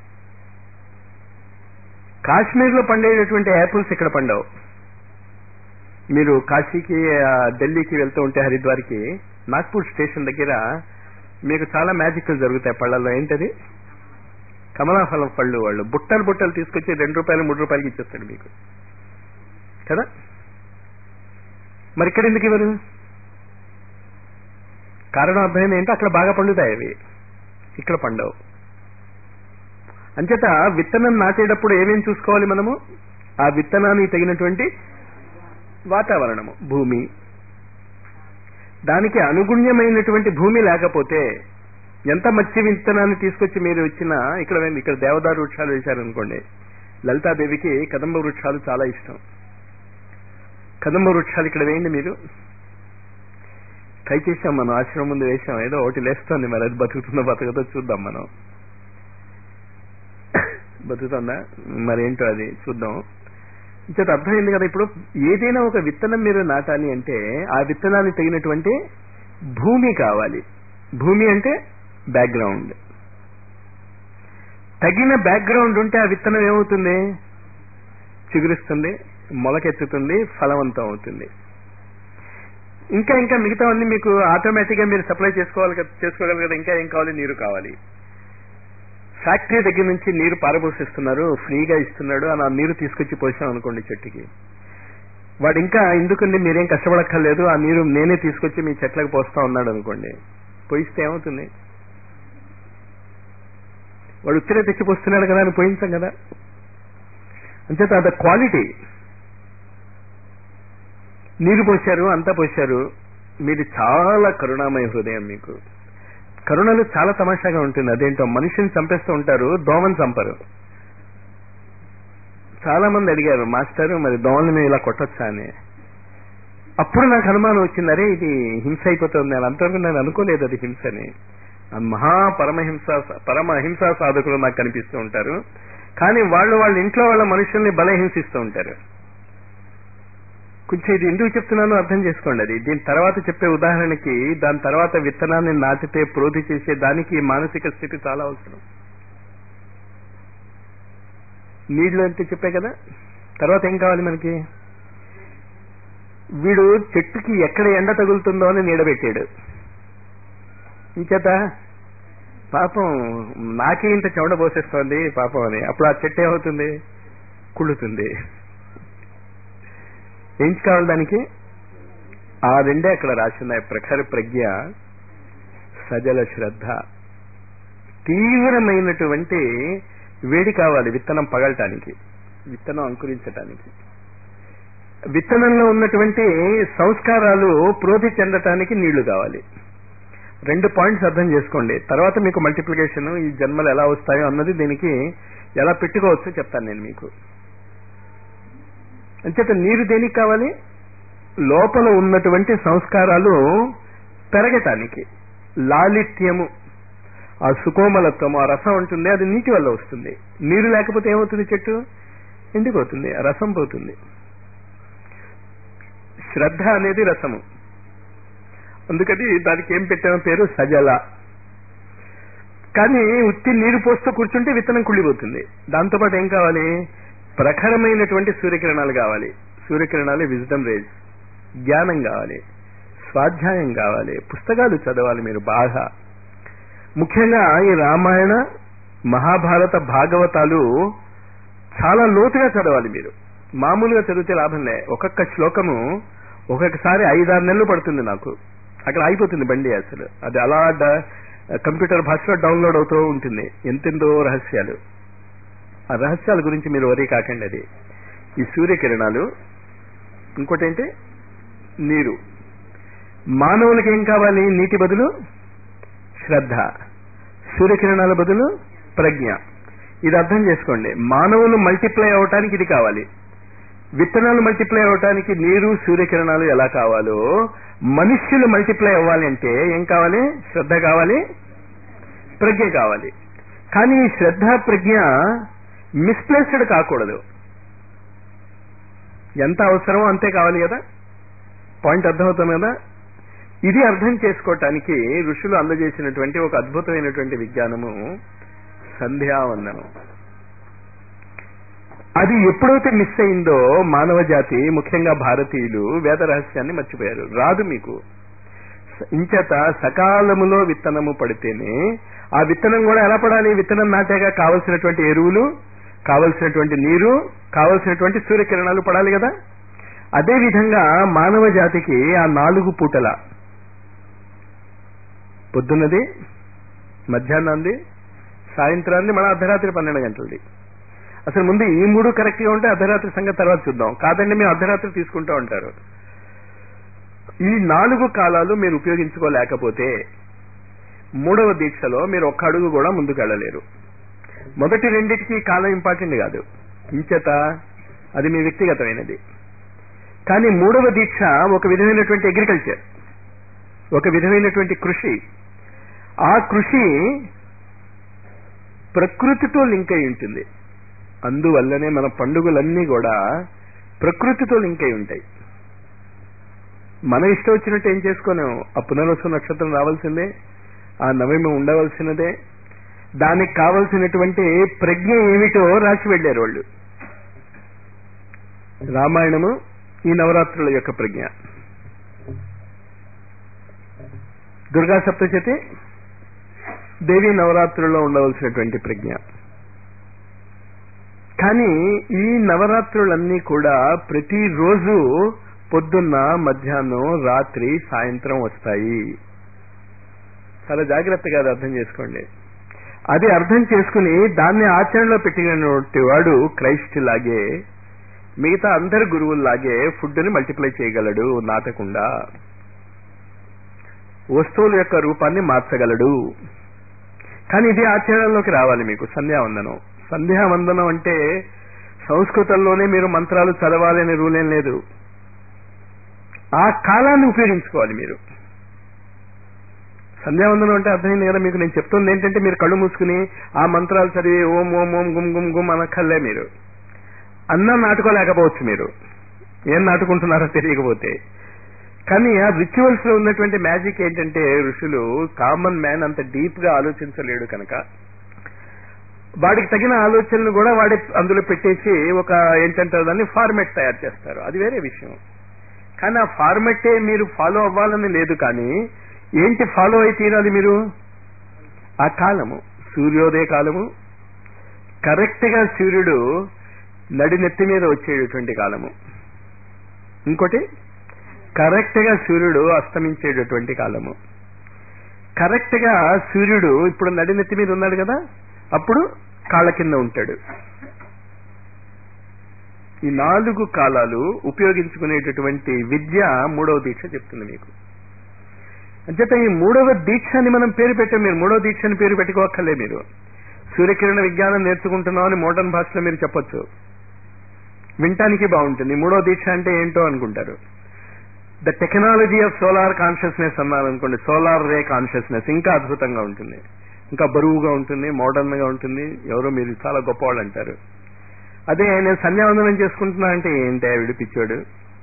కాశ్మీర్లో పండేటటువంటి యాపిల్స్ ఇక్కడ పండవు మీరు కాశీకి ఆ, ఢిల్లీకి వెళ్తూ ఉంటే హరిద్వార్కి నాగ్పూర్ స్టేషన్ దగ్గర మీకు చాలా మ్యాజిక్లు జరుగుతాయి పళ్ళల్లో ఏంటది కమలాఫలం పళ్ళు వాళ్ళు బుట్టలు బుట్టలు తీసుకొచ్చి రెండు రూపాయలు మూడు రూపాయలకి ఇచ్చేస్తాడు మీకు కదా మరి ఇక్కడ ఎందుకు ఇవ్వరు కారణం అర్థమైంది ఏంటో అక్కడ బాగా పండుతాయి అవి ఇక్కడ పండవు అంచేత విత్తనం నాటేటప్పుడు ఏమేం చూసుకోవాలి మనము ఆ విత్తనానికి తగినటువంటి వాతావరణము భూమి దానికి అనుగుణ్యమైనటువంటి భూమి లేకపోతే ఎంత మత్స్య విత్తనాన్ని తీసుకొచ్చి మీరు ఇచ్చిన ఇక్కడ వేయండి, ఇక్కడ దేవదారు వృక్షాలు వేశారనుకోండి లలితాదేవికి కదంబ వృక్షాలు చాలా ఇష్టం కదంబ వృక్షాలు ఇక్కడ వేయండి మీరు ట్రై చేసాం మనం ఆశ్రమం ముందు వేసాం ఏదో ఒకటి లేస్తుంది మరి అది బతుకుతుందో బతుకుతో చూద్దాం మనం బతుకుతుందా మరేంటో అది చూద్దాం ఇంచేత అర్థమైంది కదా ఇప్పుడు ఏదైనా ఒక విత్తనం మీరు నాటాలి అంటే ఆ విత్తనానికి తగినటువంటి భూమి కావాలి భూమి అంటే బ్యాక్గ్రౌండ్ తగిన బ్యాక్గ్రౌండ్ ఉంటే ఆ విత్తనం ఏమవుతుంది చిగురిస్తుంది మొలకెత్తుతుంది ఫలవంతం అవుతుంది ఇంకా ఇంకా మిగతావన్నీ మీకు ఆటోమేటిక్ గా మీరు సప్లై చేసుకోవాలి కదా చేసుకోగలరు కదా ఇంకా ఏం కావాలి నీరు కావాలి ఫ్యాక్టరీ దగ్గర నుంచి నీరు పారబోసిస్తున్నారు ఫ్రీగా ఇస్తున్నాడు అని ఆ నీరు తీసుకొచ్చి పోసాం అనుకోండి చెట్టుకి వాడు ఇంకా ఎందుకండి మీరేం కష్టపడక్కర్లేదు ఆ నీరు నేనే తీసుకొచ్చి మీ చెట్లకు పోస్తా ఉన్నాడు అనుకోండి పోయిస్తే ఏమవుతుంది వాడు ఉత్తరే తెచ్చి పోస్తున్నాడు కదా అని పోయించాం కదా అంచేత అది క్వాలిటీ నీరు పోశారు అంతా పోశారు మీది చాలా కరుణామయ హృదయం మీకు కరుణలు చాలా తమాషాగా ఉంటుంది అదేంటో మనిషిని చంపేస్తూ ఉంటారు దోమని చంపరు చాలా మంది అడిగారు మాస్టర్ మరి దోమల్ని మేము ఇలా కొట్టొచ్చా అని అప్పుడు నాకు అనుమానం వచ్చింది అరే ఇది హింస అయిపోతుంది నేను అంతవరకు నేను అనుకోలేదు అది హింసని ఆ మహా పరమహింస పరమ హింసా సాధకులు నాకు కనిపిస్తూ ఉంటారు కానీ వాళ్ళు వాళ్ళ ఇంట్లో వాళ్ళ మనుషుల్ని బలే హింసిస్తూ ఉంటారు కొంచెం ఇది ఎందుకు చెప్తున్నానో అర్థం చేసుకోండి అది దీని తర్వాత చెప్పే ఉదాహరణకి దాని తర్వాత విత్తనాన్ని నాటితే ప్రోధి చేసే దానికి ఈ మానసిక స్థితి చాలా అవసరం నీళ్లు అంటే చెప్పే కదా తర్వాత ఏం కావాలి మనకి వీడు చెట్టుకి ఎక్కడ ఎండ తగులుతుందో అని నీడబెట్టాడు ఇంచేత పాపం నాకే ఇంత చెమట పోసేస్తోంది పాపం అని అప్పుడు ఆ చెట్టు ఏమవుతుంది కుళ్ళుతుంది ఏం కావాలి దానికి ఆ రెండే అక్కడ రాసిన్నాయి ప్రఖర ప్రజ్ఞ సజల శ్రద్ధ తీవ్రమైనటువంటి వేడి కావాలి విత్తనం పగలటానికి విత్తనం అంకురించటానికి విత్తనంలో ఉన్నటువంటి సంస్కారాలు ప్రోధి చెందటానికి నీళ్లు కావాలి రెండు పాయింట్స్ అర్థం చేసుకోండి తర్వాత మీకు మల్టిప్లికేషన్ ఈ జన్మలు ఎలా వస్తాయో అన్నది దీనికి ఎలా పెట్టుకోవచ్చో చెప్తాను నేను మీకు అంచేత నీరు దేనికి కావాలి లోపల ఉన్నటువంటి సంస్కారాలు పెరగటానికి లాలిత్యము ఆ సుకోమలత్వము ఆ రసం ఉంటుంది అది నీటి వల్ల వస్తుంది నీరు లేకపోతే ఏమవుతుంది చెట్టు ఎండిపోతుంది ఆ రసం పోతుంది శ్రద్ధ అనేది రసము అందుకని దానికి ఏం పెట్టామో పేరు సజల కానీ ఉత్తి నీరు పోస్తూ కూర్చుంటే విత్తనం కుళ్ళిపోతుంది దాంతోపాటు ఏం కావాలి ప్రఖరమైనటువంటి సూర్యకిరణాలు కావాలి సూర్యకిరణాలు విజ్డమ్ రేజ్ జ్ఞానం కావాలి స్వాధ్యాయం కావాలి పుస్తకాలు చదవాలి మీరు బాగా ముఖ్యంగా ఈ రామాయణ మహాభారత భాగవతాలు చాలా లోతుగా చదవాలి మీరు మామూలుగా చదివితే లాభం లే ఒక్కొక్క శ్లోకము ఒక్కొక్కసారి ఐదారు నెలలు పడుతుంది నాకు అక్కడ అయిపోతుంది బండి అసలు అది అలా డ- కంప్యూటర్ భాషలో డౌన్లోడ్ అవుతూ ఉంటుంది ఎంతెందో రహస్యాలు ఆ రహస్యాల గురించి మీరు వరీ కాకండి అది ఈ సూర్యకిరణాలు ఇంకోటి ఏంటి నీరు మానవులకి ఏం కావాలి నీటి బదులు శ్రద్ధ సూర్యకిరణాల బదులు ప్రజ్ఞ ఇది అర్థం చేసుకోండి మానవులు మల్టిప్లై అవటానికి ఇది కావాలి విత్తనాలు మల్టిప్లై అవటానికి నీరు సూర్యకిరణాలు ఎలా కావాలో మనుష్యులు మల్టిప్లై అవ్వాలి అంటే ఏం కావాలి శ్రద్ధ కావాలి ప్రజ్ఞ కావాలి కానీ ఈ శ్రద్ధ ప్రజ్ఞ మిస్ప్లేస్డ్ కాకూడదు ఎంత అవసరమో అంతే కావాలి కదా పాయింట్ అర్థమవుతుంది కదా ఇది అర్థం చేసుకోవటానికి ఋషులు అందజేసినటువంటి ఒక అద్భుతమైనటువంటి విజ్ఞానము సంధ్యావందనం అది ఎప్పుడైతే మిస్ అయిందో మానవ జాతి ముఖ్యంగా భారతీయులు వేద రహస్యాన్ని మర్చిపోయారు రాదు మీకు ఇంచేత సకాలములో విత్తనము పడితేనే ఆ విత్తనం కూడా ఎలా పడాలి విత్తనం నాటాక కావలసినటువంటి ఎరువులు కావలసినటువంటి నీరు కావలసినటువంటి సూర్యకిరణాలు పడాలి కదా అదే విధంగా మానవ జాతికి ఆ నాలుగు పూటల పొద్దున్నది మధ్యాహ్నాంది సాయంత్రాన్ని మన అర్ధరాత్రి పన్నెండు గంటలది అసలు ముందు ఈ మూడు కరెక్ట్ గా ఉంటే అర్ధరాత్రి సంగతి తర్వాత చూద్దాం కాదండి మేము అర్ధరాత్రి తీసుకుంటూ ఉంటారు ఈ నాలుగు కాలాలు మీరు ఉపయోగించుకోలేకపోతే మూడవ దీక్షలో మీరు ఒక్క అడుగు కూడా ముందుకు వెళ్ళలేరు మొదటి రెండింటికి కాలం ఇంపార్టెంట్ కాదు ఇంచేత అది మీ వ్యక్తిగతమైనది కానీ మూడవ దీక్ష ఒక విధమైనటువంటి అగ్రికల్చర్ ఒక విధమైనటువంటి కృషి ఆ కృషి ప్రకృతితో లింక్ అయి ఉంటుంది అందువల్లనే మన పండుగలన్నీ కూడా ప్రకృతితో లింక్ అయి ఉంటాయి మన ఇష్టం వచ్చినట్టు ఏం చేసుకోలేము ఆ పునర్వసు నక్షత్రం రావాల్సిందే ఆ నవమి ఉండవలసినదే దానికి కావలసినటువంటి ప్రజ్ఞ ఏమిటో రాసి వెళ్ళారు వాళ్ళు రామాయణము ఈ నవరాత్రుల యొక్క ప్రజ్ఞ దుర్గా సప్తశతి దేవి నవరాత్రుల్లో ఉండవలసినటువంటి ప్రజ్ఞ కానీ ఈ నవరాత్రులన్నీ కూడా ప్రతిరోజు పొద్దున్న మధ్యాహ్నం రాత్రి సాయంత్రం వస్తాయి చాలా జాగ్రత్తగా అది అర్థం చేసుకోండి అది అర్థం చేసుకుని దాన్ని ఆచరణలో పెట్టినటువంటి వాడు క్రైస్ట్ లాగే మిగతా అందరి గురువుల్లాగే ఫుడ్ని మల్టిప్లై చేయగలడు నాటకుండా వస్తువుల యొక్క రూపాన్ని మార్చగలడు కానీ ఇది ఆచరణలోకి రావాలి మీకు సంధ్యావందనం సంధ్యావందనం అంటే సంస్కృతంలోనే మీరు మంత్రాలు చదవాలి అనే రూల్ ఏం లేదు ఆ కాలాన్ని ఉపయోగించుకోవాలి మీరు సంధ్యావందనం అంటే అర్థమైంది కదా మీకు నేను చెప్తుంది ఏంటంటే మీరు కళ్ళు మూసుకుని ఆ మంత్రాలు చదివి ఓం ఓం ఓం గుమ్ గుమ్ గుమ్ అనక్కర్లే మీరు అన్నం నాటుకోలేకపోవచ్చు మీరు ఏం నాటుకుంటున్నారో తెలియకపోతే కానీ ఆ రిచువల్స్ లో ఉన్నటువంటి మ్యాజిక్ ఏంటంటే ఋషులు కామన్ మ్యాన్ అంత డీప్ గా ఆలోచించలేడు కనుక వాడికి తగిన ఆలోచనలు కూడా వాడి అందులో పెట్టేసి ఒక ఏంటంటారు దాన్ని ఫార్మెట్ తయారు చేస్తారు అది వేరే విషయం కానీ ఆ ఫార్మెట్టే మీరు ఫాలో అవ్వాలని లేదు కానీ ఏంటి ఫాలో అయి తీరాలి మీరు ఆ కాలము సూర్యోదయ కాలము కరెక్ట్ గా సూర్యుడు నడినెత్తి మీద వచ్చేటటువంటి కాలము ఇంకోటి కరెక్ట్ గా సూర్యుడు అస్తమించేటటువంటి కాలము కరెక్ట్ గా సూర్యుడు ఇప్పుడు నడినెత్తి మీద ఉన్నాడు కదా అప్పుడు కాళ్ళ కింద ఉంటాడు ఈ నాలుగు కాలాలు ఉపయోగించుకునేటటువంటి విద్య మూడవ దీక్ష చెప్తుంది మీకు అంచేత ఈ మూడవ దీక్షని మనం పేరు పెట్టాం మీరు మూడవ దీక్షని పేరు పెట్టుకోక్కర్లే మీరు సూర్యకిరణ విజ్ఞానం నేర్చుకుంటున్నాం అని మోడర్న్ భాషలో మీరు చెప్పొచ్చు వినటానికి బాగుంటుంది మూడవ దీక్ష అంటే ఏంటో అనుకుంటారు the technology of solar consciousness అన్నారు అనుకోండి సోలార్ రే కాన్షియస్నెస్ ఇంకా అద్భుతంగా ఉంటుంది ఇంకా బరువుగా ఉంటుంది మోడర్న్ గా ఉంటుంది ఎవరో మీరు చాలా గొప్పవాళ్ళు అంటారు అదే నేను సంధ్యావందనం చేసుకుంటున్నా అంటే ఏంటి విడిపించాడు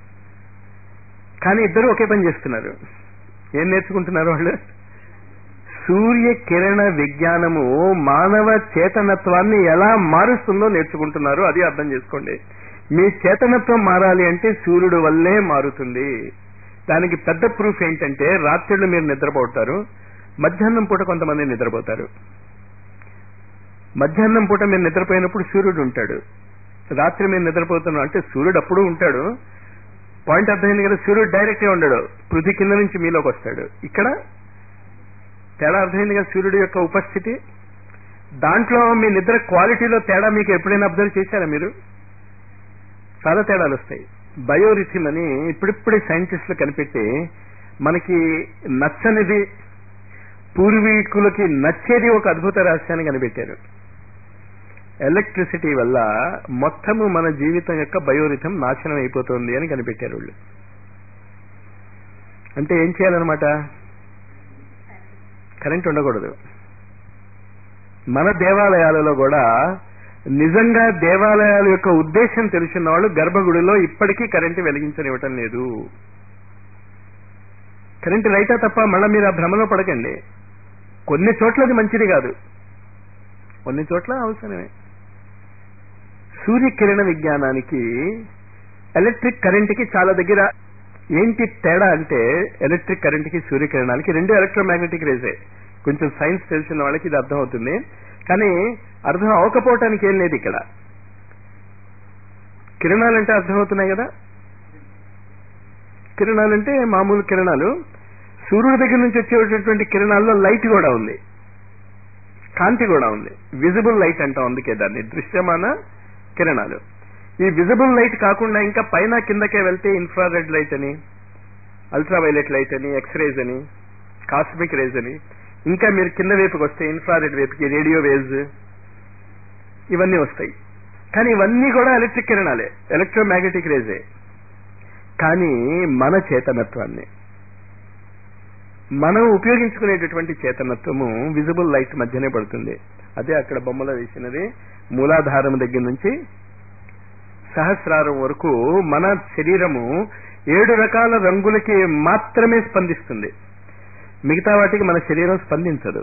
కానీ ఇద్దరు ఒకే పని చేస్తున్నారు ఏం నేర్చుకుంటున్నారు వాళ్ళు సూర్య కిరణ విజ్ఞానము మానవ చేతనత్వాన్ని ఎలా మారుస్తుందో నేర్చుకుంటున్నారు అది అర్థం చేసుకోండి మీ చేతనత్వం మారాలి అంటే సూర్యుడు వల్లే మారుతుంది దానికి పెద్ద ప్రూఫ్ ఏంటంటే రాత్రిళ్ళు మీరు నిద్రపోతారు మధ్యాహ్నం పూట కొంతమంది నిద్రపోతారు మధ్యాహ్నం పూట మీరు నిద్రపోయినప్పుడు సూర్యుడు ఉంటాడు రాత్రి మీరు నిద్రపోతున్నాం అంటే సూర్యుడు అప్పుడు ఉంటాడు పాయింట్ అర్థమైంది కదా సూర్యుడు డైరెక్ట్ గా ఉండడు పృథ్వీ కింద నుంచి మీలోకి వస్తాడు ఇక్కడ తేడా అర్థమైంది కదా సూర్యుడు యొక్క ఉపస్థితి దాంట్లో మీ నిద్ర క్వాలిటీలో తేడా మీకు ఎప్పుడైనా అబ్జర్వ్ చేశారా మీరు చాలా తేడాలు వస్తాయి బయోరిథిమ్ అని ఇప్పుడిప్పుడే సైంటిస్టులు కనిపెట్టి మనకి నచ్చనిది పూర్వీకులకి నచ్చేది ఒక అద్భుత రహస్యాన్ని కనిపెట్టారు ఎలక్ట్రిసిటీ వల్ల మొత్తము మన జీవితం యొక్క బయోరిథం నాశనం అయిపోతుంది అని కనిపెట్టారు వాళ్ళు అంటే ఏం చేయాలన్నమాట కరెంట్ ఉండకూడదు మన దేవాలయాలలో కూడా నిజంగా దేవాలయాల యొక్క ఉద్దేశం తెలిసిన వాళ్ళు గర్భగుడిలో ఇప్పటికీ కరెంటు వెలిగించనివ్వటం లేదు కరెంటు లైటా తప్ప మళ్ళీ మీరు ఆ భ్రమలో పడకండి కొన్ని చోట్ల అది మంచిది కాదు కొన్ని చోట్ల అవసరమే సూర్యకిరణ విజ్ఞానానికి ఎలక్ట్రిక్ కరెంట్కి చాలా దగ్గర ఏంటి తేడా అంటే ఎలక్ట్రిక్ కరెంట్కి సూర్యకిరణాలకి రెండు ఎలక్ట్రోమాగ్నెటిక్ రేసే కొంచెం సైన్స్ తెలిసిన వాళ్ళకి ఇది అర్థం అవుతుంది కానీ అర్థం అవకపోవటానికి ఏం లేదు ఇక్కడ కిరణాలంటే అర్థమవుతున్నాయి కదా కిరణాలంటే మామూలు కిరణాలు సూర్యుడి దగ్గర నుంచి వచ్చేటటువంటి కిరణాల్లో లైట్ కూడా ఉంది కాంతి కూడా ఉంది విజిబుల్ లైట్ అంటాం అందుకే దాన్ని దృశ్యమాన కిరణాలు ఈ విజిబుల్ లైట్ కాకుండా ఇంకా పైన కిందకే వెళ్తే ఇన్ఫ్రారెడ్ లైట్ అని అల్ట్రావైలెట్ లైట్ అని ఎక్స్రేస్ అని కాస్మిక్ రేజ్ అని ఇంకా మీరు కింద వైపుకి వస్తే ఇన్ఫ్రారెడ్ వైపుకి రేడియో వేవ్స్ ఇవన్నీ వస్తాయి కానీ ఇవన్నీ కూడా ఎలక్ట్రిక్ కిరణాలే ఎలక్ట్రోమాగ్నెటిక్ రేజే కానీ మన చేతనత్వాన్ని మనం ఉపయోగించుకునేటటువంటి చేతనత్వము విజిబుల్ లైట్ మధ్యనే పడుతుంది అదే అక్కడ బొమ్మలో వేసినది మూలాధారం దగ్గర నుంచి సహస్రారం వరకు మన శరీరము ఏడు రకాల రంగులకి మాత్రమే స్పందిస్తుంది మిగతా వాటికి మన శరీరం స్పందించదు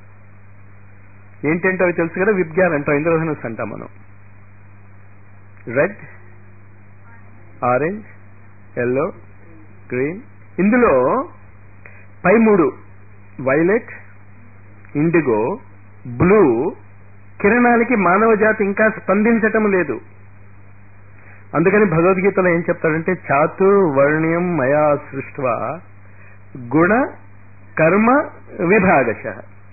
ఏంటంటే అవి తెలుసు కదా విజ్ఞాన్ అంటాం ఇంద్రధనుస్ అంటాం మనం రెడ్ ఆరెంజ్ ఎల్లో గ్రీన్ ఇందులో పై మూడు వైలెట్ ఇండిగో బ్లూ కిరణాలకి మానవ జాతి ఇంకా స్పందించటం లేదు అందుకని భగవద్గీతలో ఏం చెప్తాడంటే చాతుర్వర్ణ్యం మయా సృష్వ గుణ కర్మ విభాగశ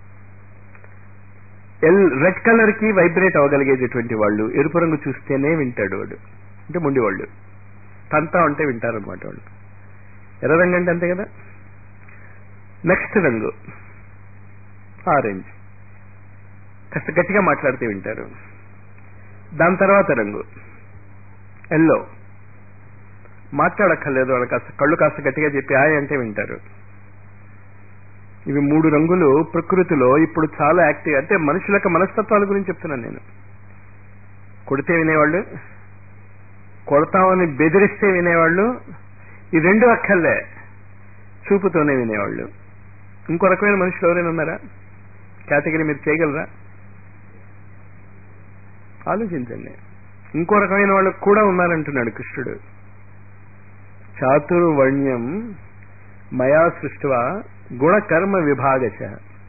ఎల్ రెడ్ కలర్ కి వైబ్రేట్ అవ్వగలిగేటటువంటి వాళ్ళు ఎరుపు రంగు చూస్తేనే వింటాడు వాడు అంటే ముండి వాళ్ళు తంతా ఉంటే వింటారనమాట వాళ్ళు ఎర్ర రంగు అంటే అంతే కదా నెక్స్ట్ రంగు ఆరెంజ్ కాస్త గట్టిగా మాట్లాడితే వింటారు దాని తర్వాత రంగు ఎల్లో మాట్లాడక్కర్లేదు వాళ్ళు కాస్త కళ్ళు కాస్త గట్టిగా చెప్పి ఆయ్ అంటే వింటారు ఇవి మూడు రంగులు ప్రకృతిలో ఇప్పుడు చాలా యాక్టివ్ అంటే మనుషుల యొక్క మనస్తత్వాల గురించి చెప్తున్నాను నేను కొడితే వినేవాళ్ళు కొడతామని బెదిరిస్తే వినేవాళ్ళు ఈ రెండు అక్కర్లే చూపుతోనే వినేవాళ్ళు ఇంకో రకమైన మనుషులు ఎవరైనా ఉన్నారా కేటగిరీ మీరు చేయగలరా ఆలోచించండి ఇంకో రకమైన వాళ్ళు కూడా ఉన్నారంటున్నాడు కృష్ణుడు చాతుర్వర్ణ్యం మయా సృష్టివ గుణకర్మ విభాగశ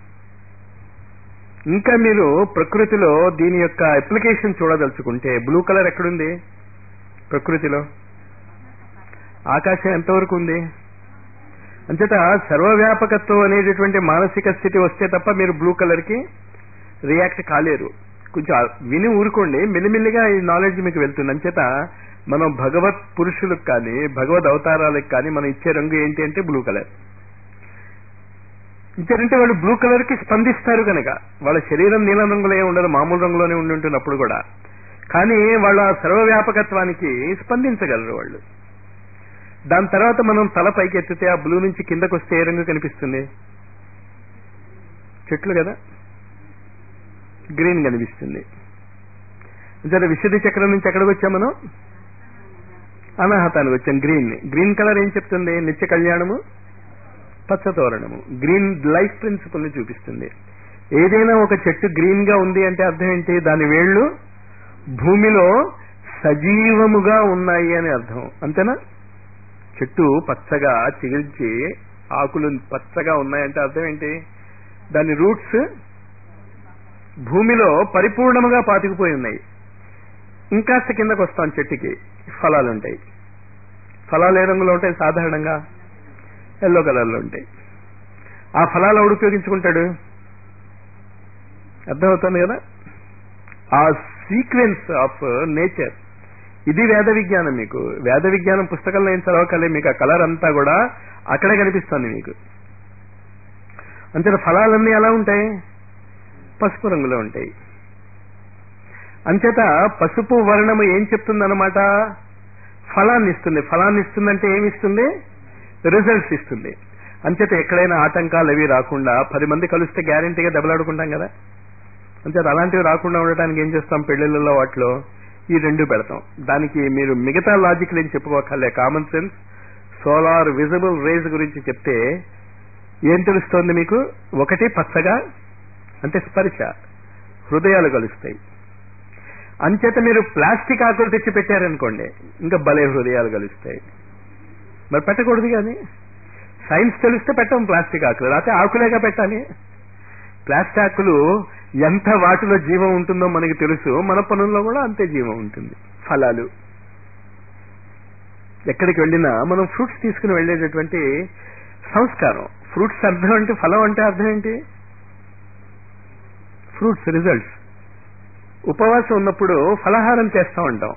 ఇంకా మీరు ప్రకృతిలో దీని యొక్క అప్లికేషన్ చూడదలుచుకుంటే బ్లూ కలర్ ఎక్కడుంది ప్రకృతిలో ఆకాశం ఎంతవరకు ఉంది అంచేత సర్వవ్యాపకత్వం అనేటటువంటి మానసిక స్థితి వస్తే తప్ప మీరు బ్లూ కలర్ కి రియాక్ట్ కాలేరు కొంచెం విని ఊరుకోండి మెల్లిమెల్లిగా ఈ నాలెడ్జ్ మీకు వెళ్తుంది అంచేత మనం భగవత్ పురుషులకు కానీ భగవద్ అవతారాలకు కానీ మనం ఇచ్చే రంగు ఏంటి అంటే బ్లూ కలర్ ఇచ్చారంటే వాళ్ళు బ్లూ కలర్ కి స్పందిస్తారు కనుక వాళ్ళ శరీరం నీలం రంగులో ఏమి ఉండదు మామూలు రంగులోనే ఉండి ఉంటున్నప్పుడు కూడా కానీ వాళ్ళ సర్వవ్యాపకత్వానికి స్పందించగలరు వాళ్ళు దాని తర్వాత మనం తల పైకి ఎత్తితే ఆ బ్లూ నుంచి కిందకు వస్తే ఏ రంగు కనిపిస్తుంది చెట్లు కదా గ్రీన్ కనిపిస్తుంది సరే విశుద్ధి చక్రం నుంచి ఎక్కడికి వచ్చాం మనం అనాహతానికి వచ్చాం గ్రీన్ గ్రీన్ కలర్ ఏం చెప్తుంది నిత్య కళ్యాణము పచ్చతోరణము గ్రీన్ లైఫ్ ప్రిన్సిపల్ ని చూపిస్తుంది ఏదైనా ఒక చెట్టు గ్రీన్ గా ఉంది అంటే అర్థం ఏంటి దాని వేళ్లు భూమిలో సజీవముగా ఉన్నాయి అని అర్థం అంతేనా చెట్టు పచ్చగా చిగిల్చి ఆకులు పచ్చగా ఉన్నాయంటే అర్థం ఏంటి దాని రూట్స్ భూమిలో పరిపూర్ణముగా పాతుకుపోయి ఉన్నాయి ఇంకాస్త కిందకు వస్తాం చెట్టుకి ఫలాలు ఉంటాయి ఫలాలు ఏ రంగులో ఉంటాయి సాధారణంగా ఎల్లో కలర్లో ఉంటాయి ఆ ఫలాలు ఎవడు ఉపయోగించుకుంటాడు అర్థమవుతుంది కదా ఆ సీక్వెన్స్ ఆఫ్ నేచర్ ఇది వేద విజ్ఞానం మీకు వేద విజ్ఞానం పుస్తకంలో ఏం చదవకలే మీకు ఆ కలర్ అంతా కూడా అక్కడే కనిపిస్తుంది మీకు అంతే ఫలాలన్నీ ఎలా ఉంటాయి పసుపు రంగులో ఉంటాయి అంచేత పసుపు వర్ణము ఏం చెప్తుందన్నమాట ఫలాన్ని ఇస్తుంది ఫలాన్ని ఇస్తుందంటే ఏమి ఇస్తుంది రిజల్ట్స్ ఇస్తుంది అంచేత ఎక్కడైనా ఆటంకాలు అవి రాకుండా పది మంది కలిస్తే గ్యారంటీగా దెబ్బలాడుకుంటాం కదా అంతే అలాంటివి రాకుండా ఉండటానికి ఏం చేస్తాం పెళ్లిళ్ళలో వాటిలో ఈ రెండు పెడతాం దానికి మీరు మిగతా లాజిక్ ఏం చెప్పుకోకర్లే common sense solar visible rays గురించి చెప్తే ఏం తెలుస్తోంది మీకు ఒకటి పచ్చగా అంటే స్పర్శ హృదయాలు కలుస్తాయి అంచేత మీరు ప్లాస్టిక్ ఆకులు తెచ్చి పెట్టారనుకోండి ఇంకా భలే హృదయాలు కలుస్తాయి మరి పెట్టకూడదు కానీ సైన్స్ తెలిస్తే పెట్టం ప్లాస్టిక్ ఆకులు లేకపోతే ఆకులేగా పెట్టాలి ప్లాస్టిక్ ఆకులు ఎంత వాటిలో జీవం ఉంటుందో మనకి తెలుసు మన పనుల్లో కూడా అంతే జీవం ఉంటుంది ఫలాలు ఎక్కడికి వెళ్ళినా మనం ఫ్రూట్స్ తీసుకుని వెళ్ళేటటువంటి సంస్కారం ఫ్రూట్స్ అర్థం అంటే ఫలం అంటే అర్థం ఏంటి ఫ్రూట్స్ రిజల్ట్స్ ఉపవాసం ఉన్నప్పుడు ఫలహారం చేస్తూ ఉంటాం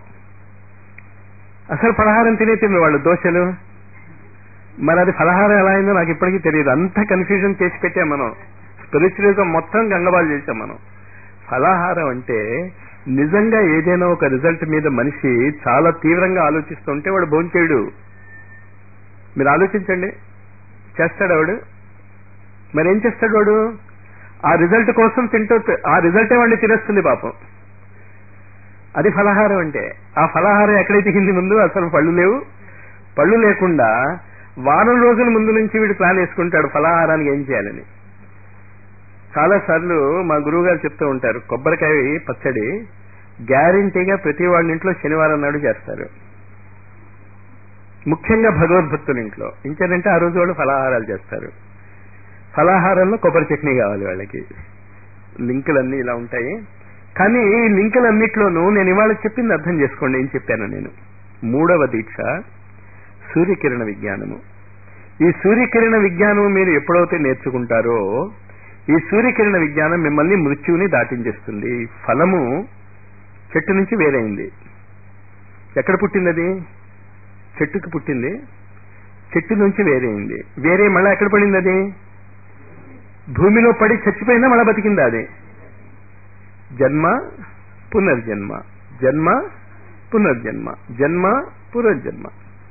అసలు ఫలహారం తినే తిని వాళ్ళు దోశలు మరి అది ఫలహారం ఎలా అయిందో నాకు ఇప్పటికీ తెలియదు అంత కన్ఫ్యూజన్ చేసి పెట్టాం మనం స్పిరిచువలిజం మొత్తం గంగబాలు చేశాం మనం ఫలాహారం అంటే నిజంగా ఏదైనా ఒక రిజల్ట్ మీద మనిషి చాలా తీవ్రంగా ఆలోచిస్తుంటే వాడు భోంచేయడు మీరు ఆలోచించండి చేస్తాడు వాడు మరి ఏం చేస్తాడు వాడు ఆ రిజల్ట్ కోసం తింటూ ఆ రిజల్టే వాడిని తినేస్తుంది పాపం అది ఫలహారం అంటే ఆ ఫలహారం ఎక్కడైతే హింది ముందు అసలు పళ్ళు లేవు పళ్ళు లేకుండా వారం రోజుల ముందు నుంచి వీడు ప్లాన్ వేసుకుంటాడు ఫలాహారానికి ఏం చేయాలని చాలా సార్లు మా గురువు గారు చెప్తూ ఉంటారు కొబ్బరికాయ పచ్చడి గ్యారంటీగా ప్రతి వాళ్ళ ఇంట్లో శనివారం నాడు చేస్తారు ముఖ్యంగా భగవద్భక్తుల ఇంట్లో ఇంకేంటంటే ఆ రోజు వాళ్ళు ఫలాహారాలు చేస్తారు ఫలాహారంలో కొబ్బరి చట్నీ కావాలి వాళ్ళకి లింకులన్నీ ఇలా ఉంటాయి కానీ ఈ లింకులన్నిట్లోనూ నేను ఇవాళ చెప్పింది అర్థం చేసుకోండి ఏం చెప్పాను నేను మూడవ దీక్ష సూర్యకిరణ విజ్ఞానము ఈ సూర్యకిరణ విజ్ఞానం మీరు ఎప్పుడైతే నేర్చుకుంటారో ఈ సూర్యకిరణ విజ్ఞానం మిమ్మల్ని మృత్యువుని దాటించేస్తుంది ఫలము చెట్టు నుంచి వేరైంది ఎక్కడ పుట్టింది అది చెట్టుకి పుట్టింది చెట్టు నుంచి వేరైంది వేరే మళ్ళీ ఎక్కడ పడింది అది భూమిలో పడి చచ్చిపోయిందా మళ్ళా బతికిందా అది జన్మ పునర్జన్మ జన్మ పునర్జన్మ జన్మ పునర్జన్మ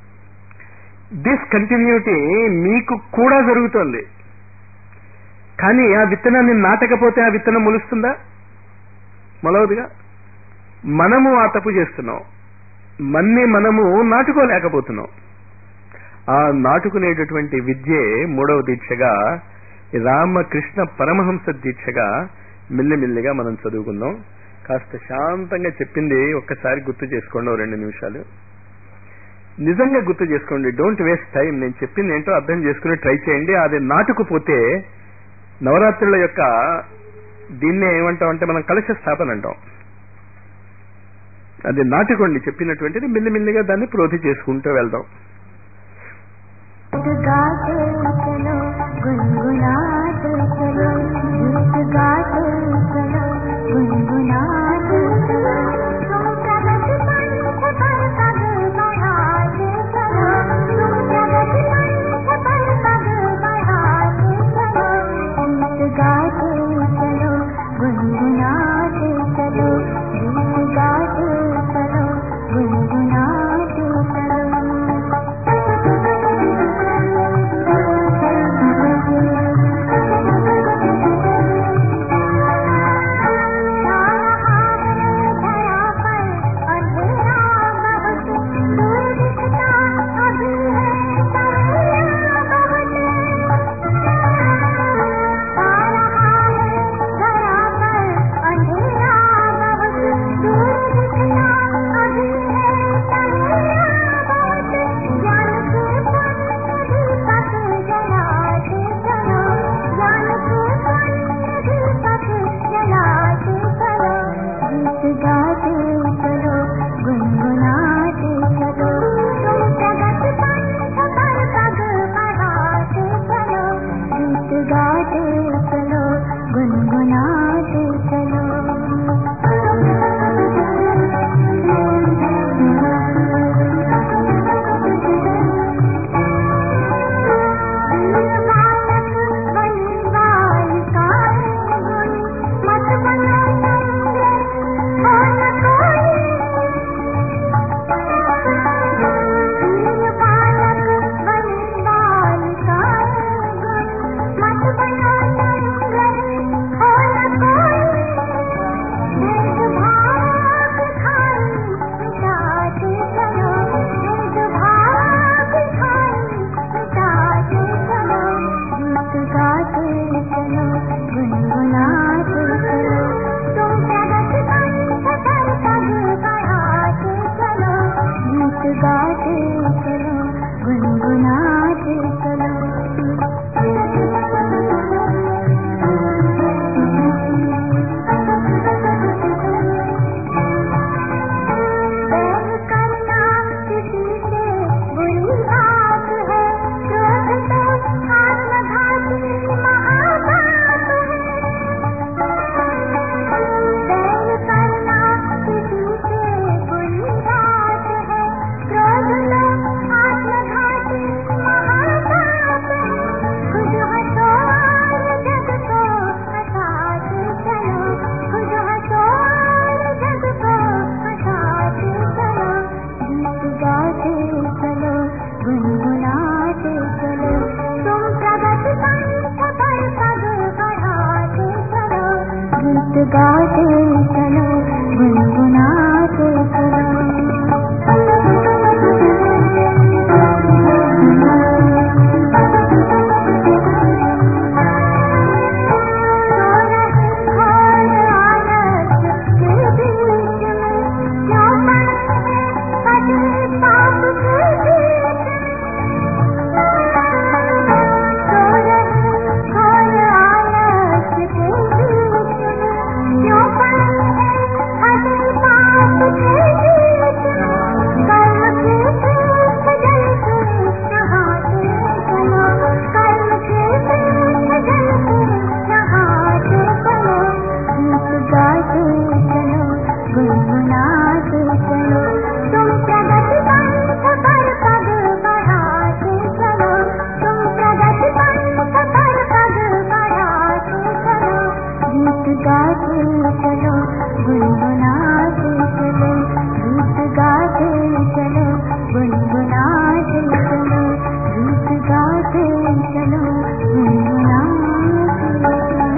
దిస్ కంటిన్యూటీ మీకు కూడా జరుగుతోంది కానీ ఆ విత్తనాన్ని నాటకపోతే ఆ విత్తనం మొలుస్తుందా మొలవదుగా మనము ఆ తప్పు చేస్తున్నాం మన్ని మనము నాటుకోలేకపోతున్నాం ఆ నాటుకునేటటువంటి విద్యే మూడవ దీక్షగా రామకృష్ణ పరమహంస దీక్షగా మెల్లిమెల్లిగా మనం చదువుకుందాం కాస్త శాంతంగా చెప్పింది ఒక్కసారి గుర్తు చేసుకోండి ఓ రెండు నిమిషాలు నిజంగా గుర్తు చేసుకోండి డోంట్ వేస్ట్ టైం నేను చెప్పింది ఏంటో అర్థం చేసుకుని ట్రై చేయండి అది నాటుకుపోతే నవరాత్రుల యొక్క దీన్నే ఏమంటాం అంటే మనం కలశ స్థాపన అంటాం అది నాటుకోండి చెప్పినటువంటిది మెల్లిమెల్లిగా దాన్ని ప్రోధి చేసుకుంటూ వెళ్దాం गीत गाते चलो गुनगुनाते चलो गीत गाते चलो गुनगुनाते चलो तुम प्रगति पंथ पर पग बढ़ाते चलो तुम प्रगति पंथ पर पग बढ़ाते चलो गीत गाते चलो गुनगुनाते चलो गीत गाते चलो गुनगुनाते चलो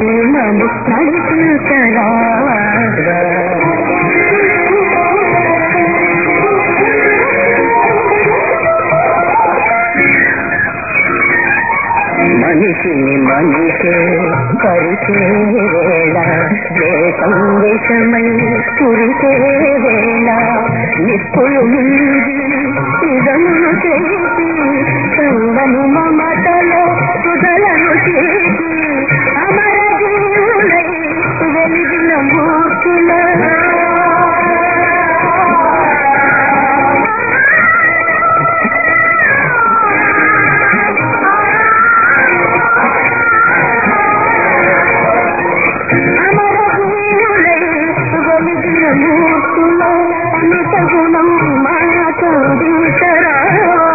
మము నడిపించరా మనిషిని మనిషే పరిచే వేళ దేశం దేశమై కురిసే వేళ నిప్పులు మింగి నిజమును చేసి సంగము మమతలో సుధలను చేసి అమర జీవులై వెలిగిన మూర్తుల అమరహీనులై వెలిగిన మూర్తుల అమిత గుణం మాచందించరా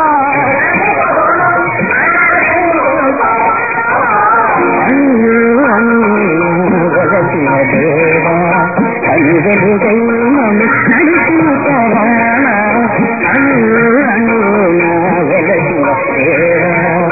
వెలసిన దేవా అను వెలుగై మము నడిపించరా అను అను వెలసిన దేవా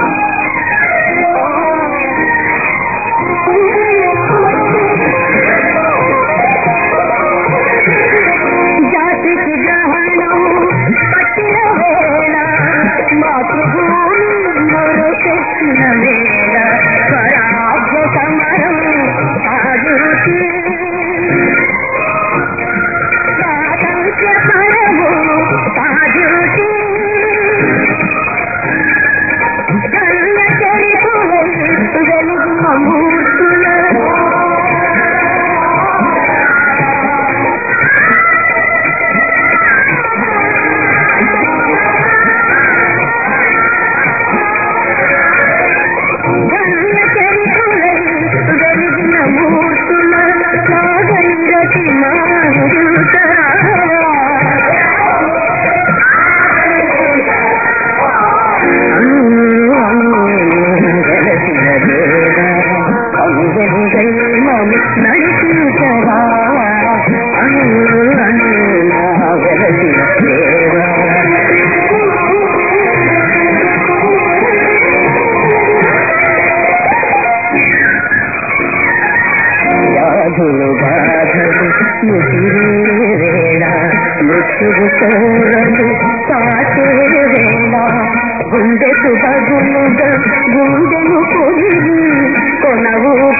జాతికి గ్రహణం పట్టిన వేళ మాతృభూమి మొరపెట్టిన వేళ స్వరాజ్య సమరం ఆదురుచి స్వాతంత్ర్య పరము ఆదురుచి కన్న చరితులై వెలుగుమ మూర్తుల ధన్య చరితులై వెలిగిన మూర్తుల నాగనిరతి మారుతరా వెలసిన దేవా అనుగై మము నడిపించరా అను అను నా వెలసిన దేవా వ్యాధులు బాధలు ముసిరే వేళ మృత్యువు కోరలు పాటే వేళ గుండెకు బగులుగా గుండెను పొరిగి కొనవు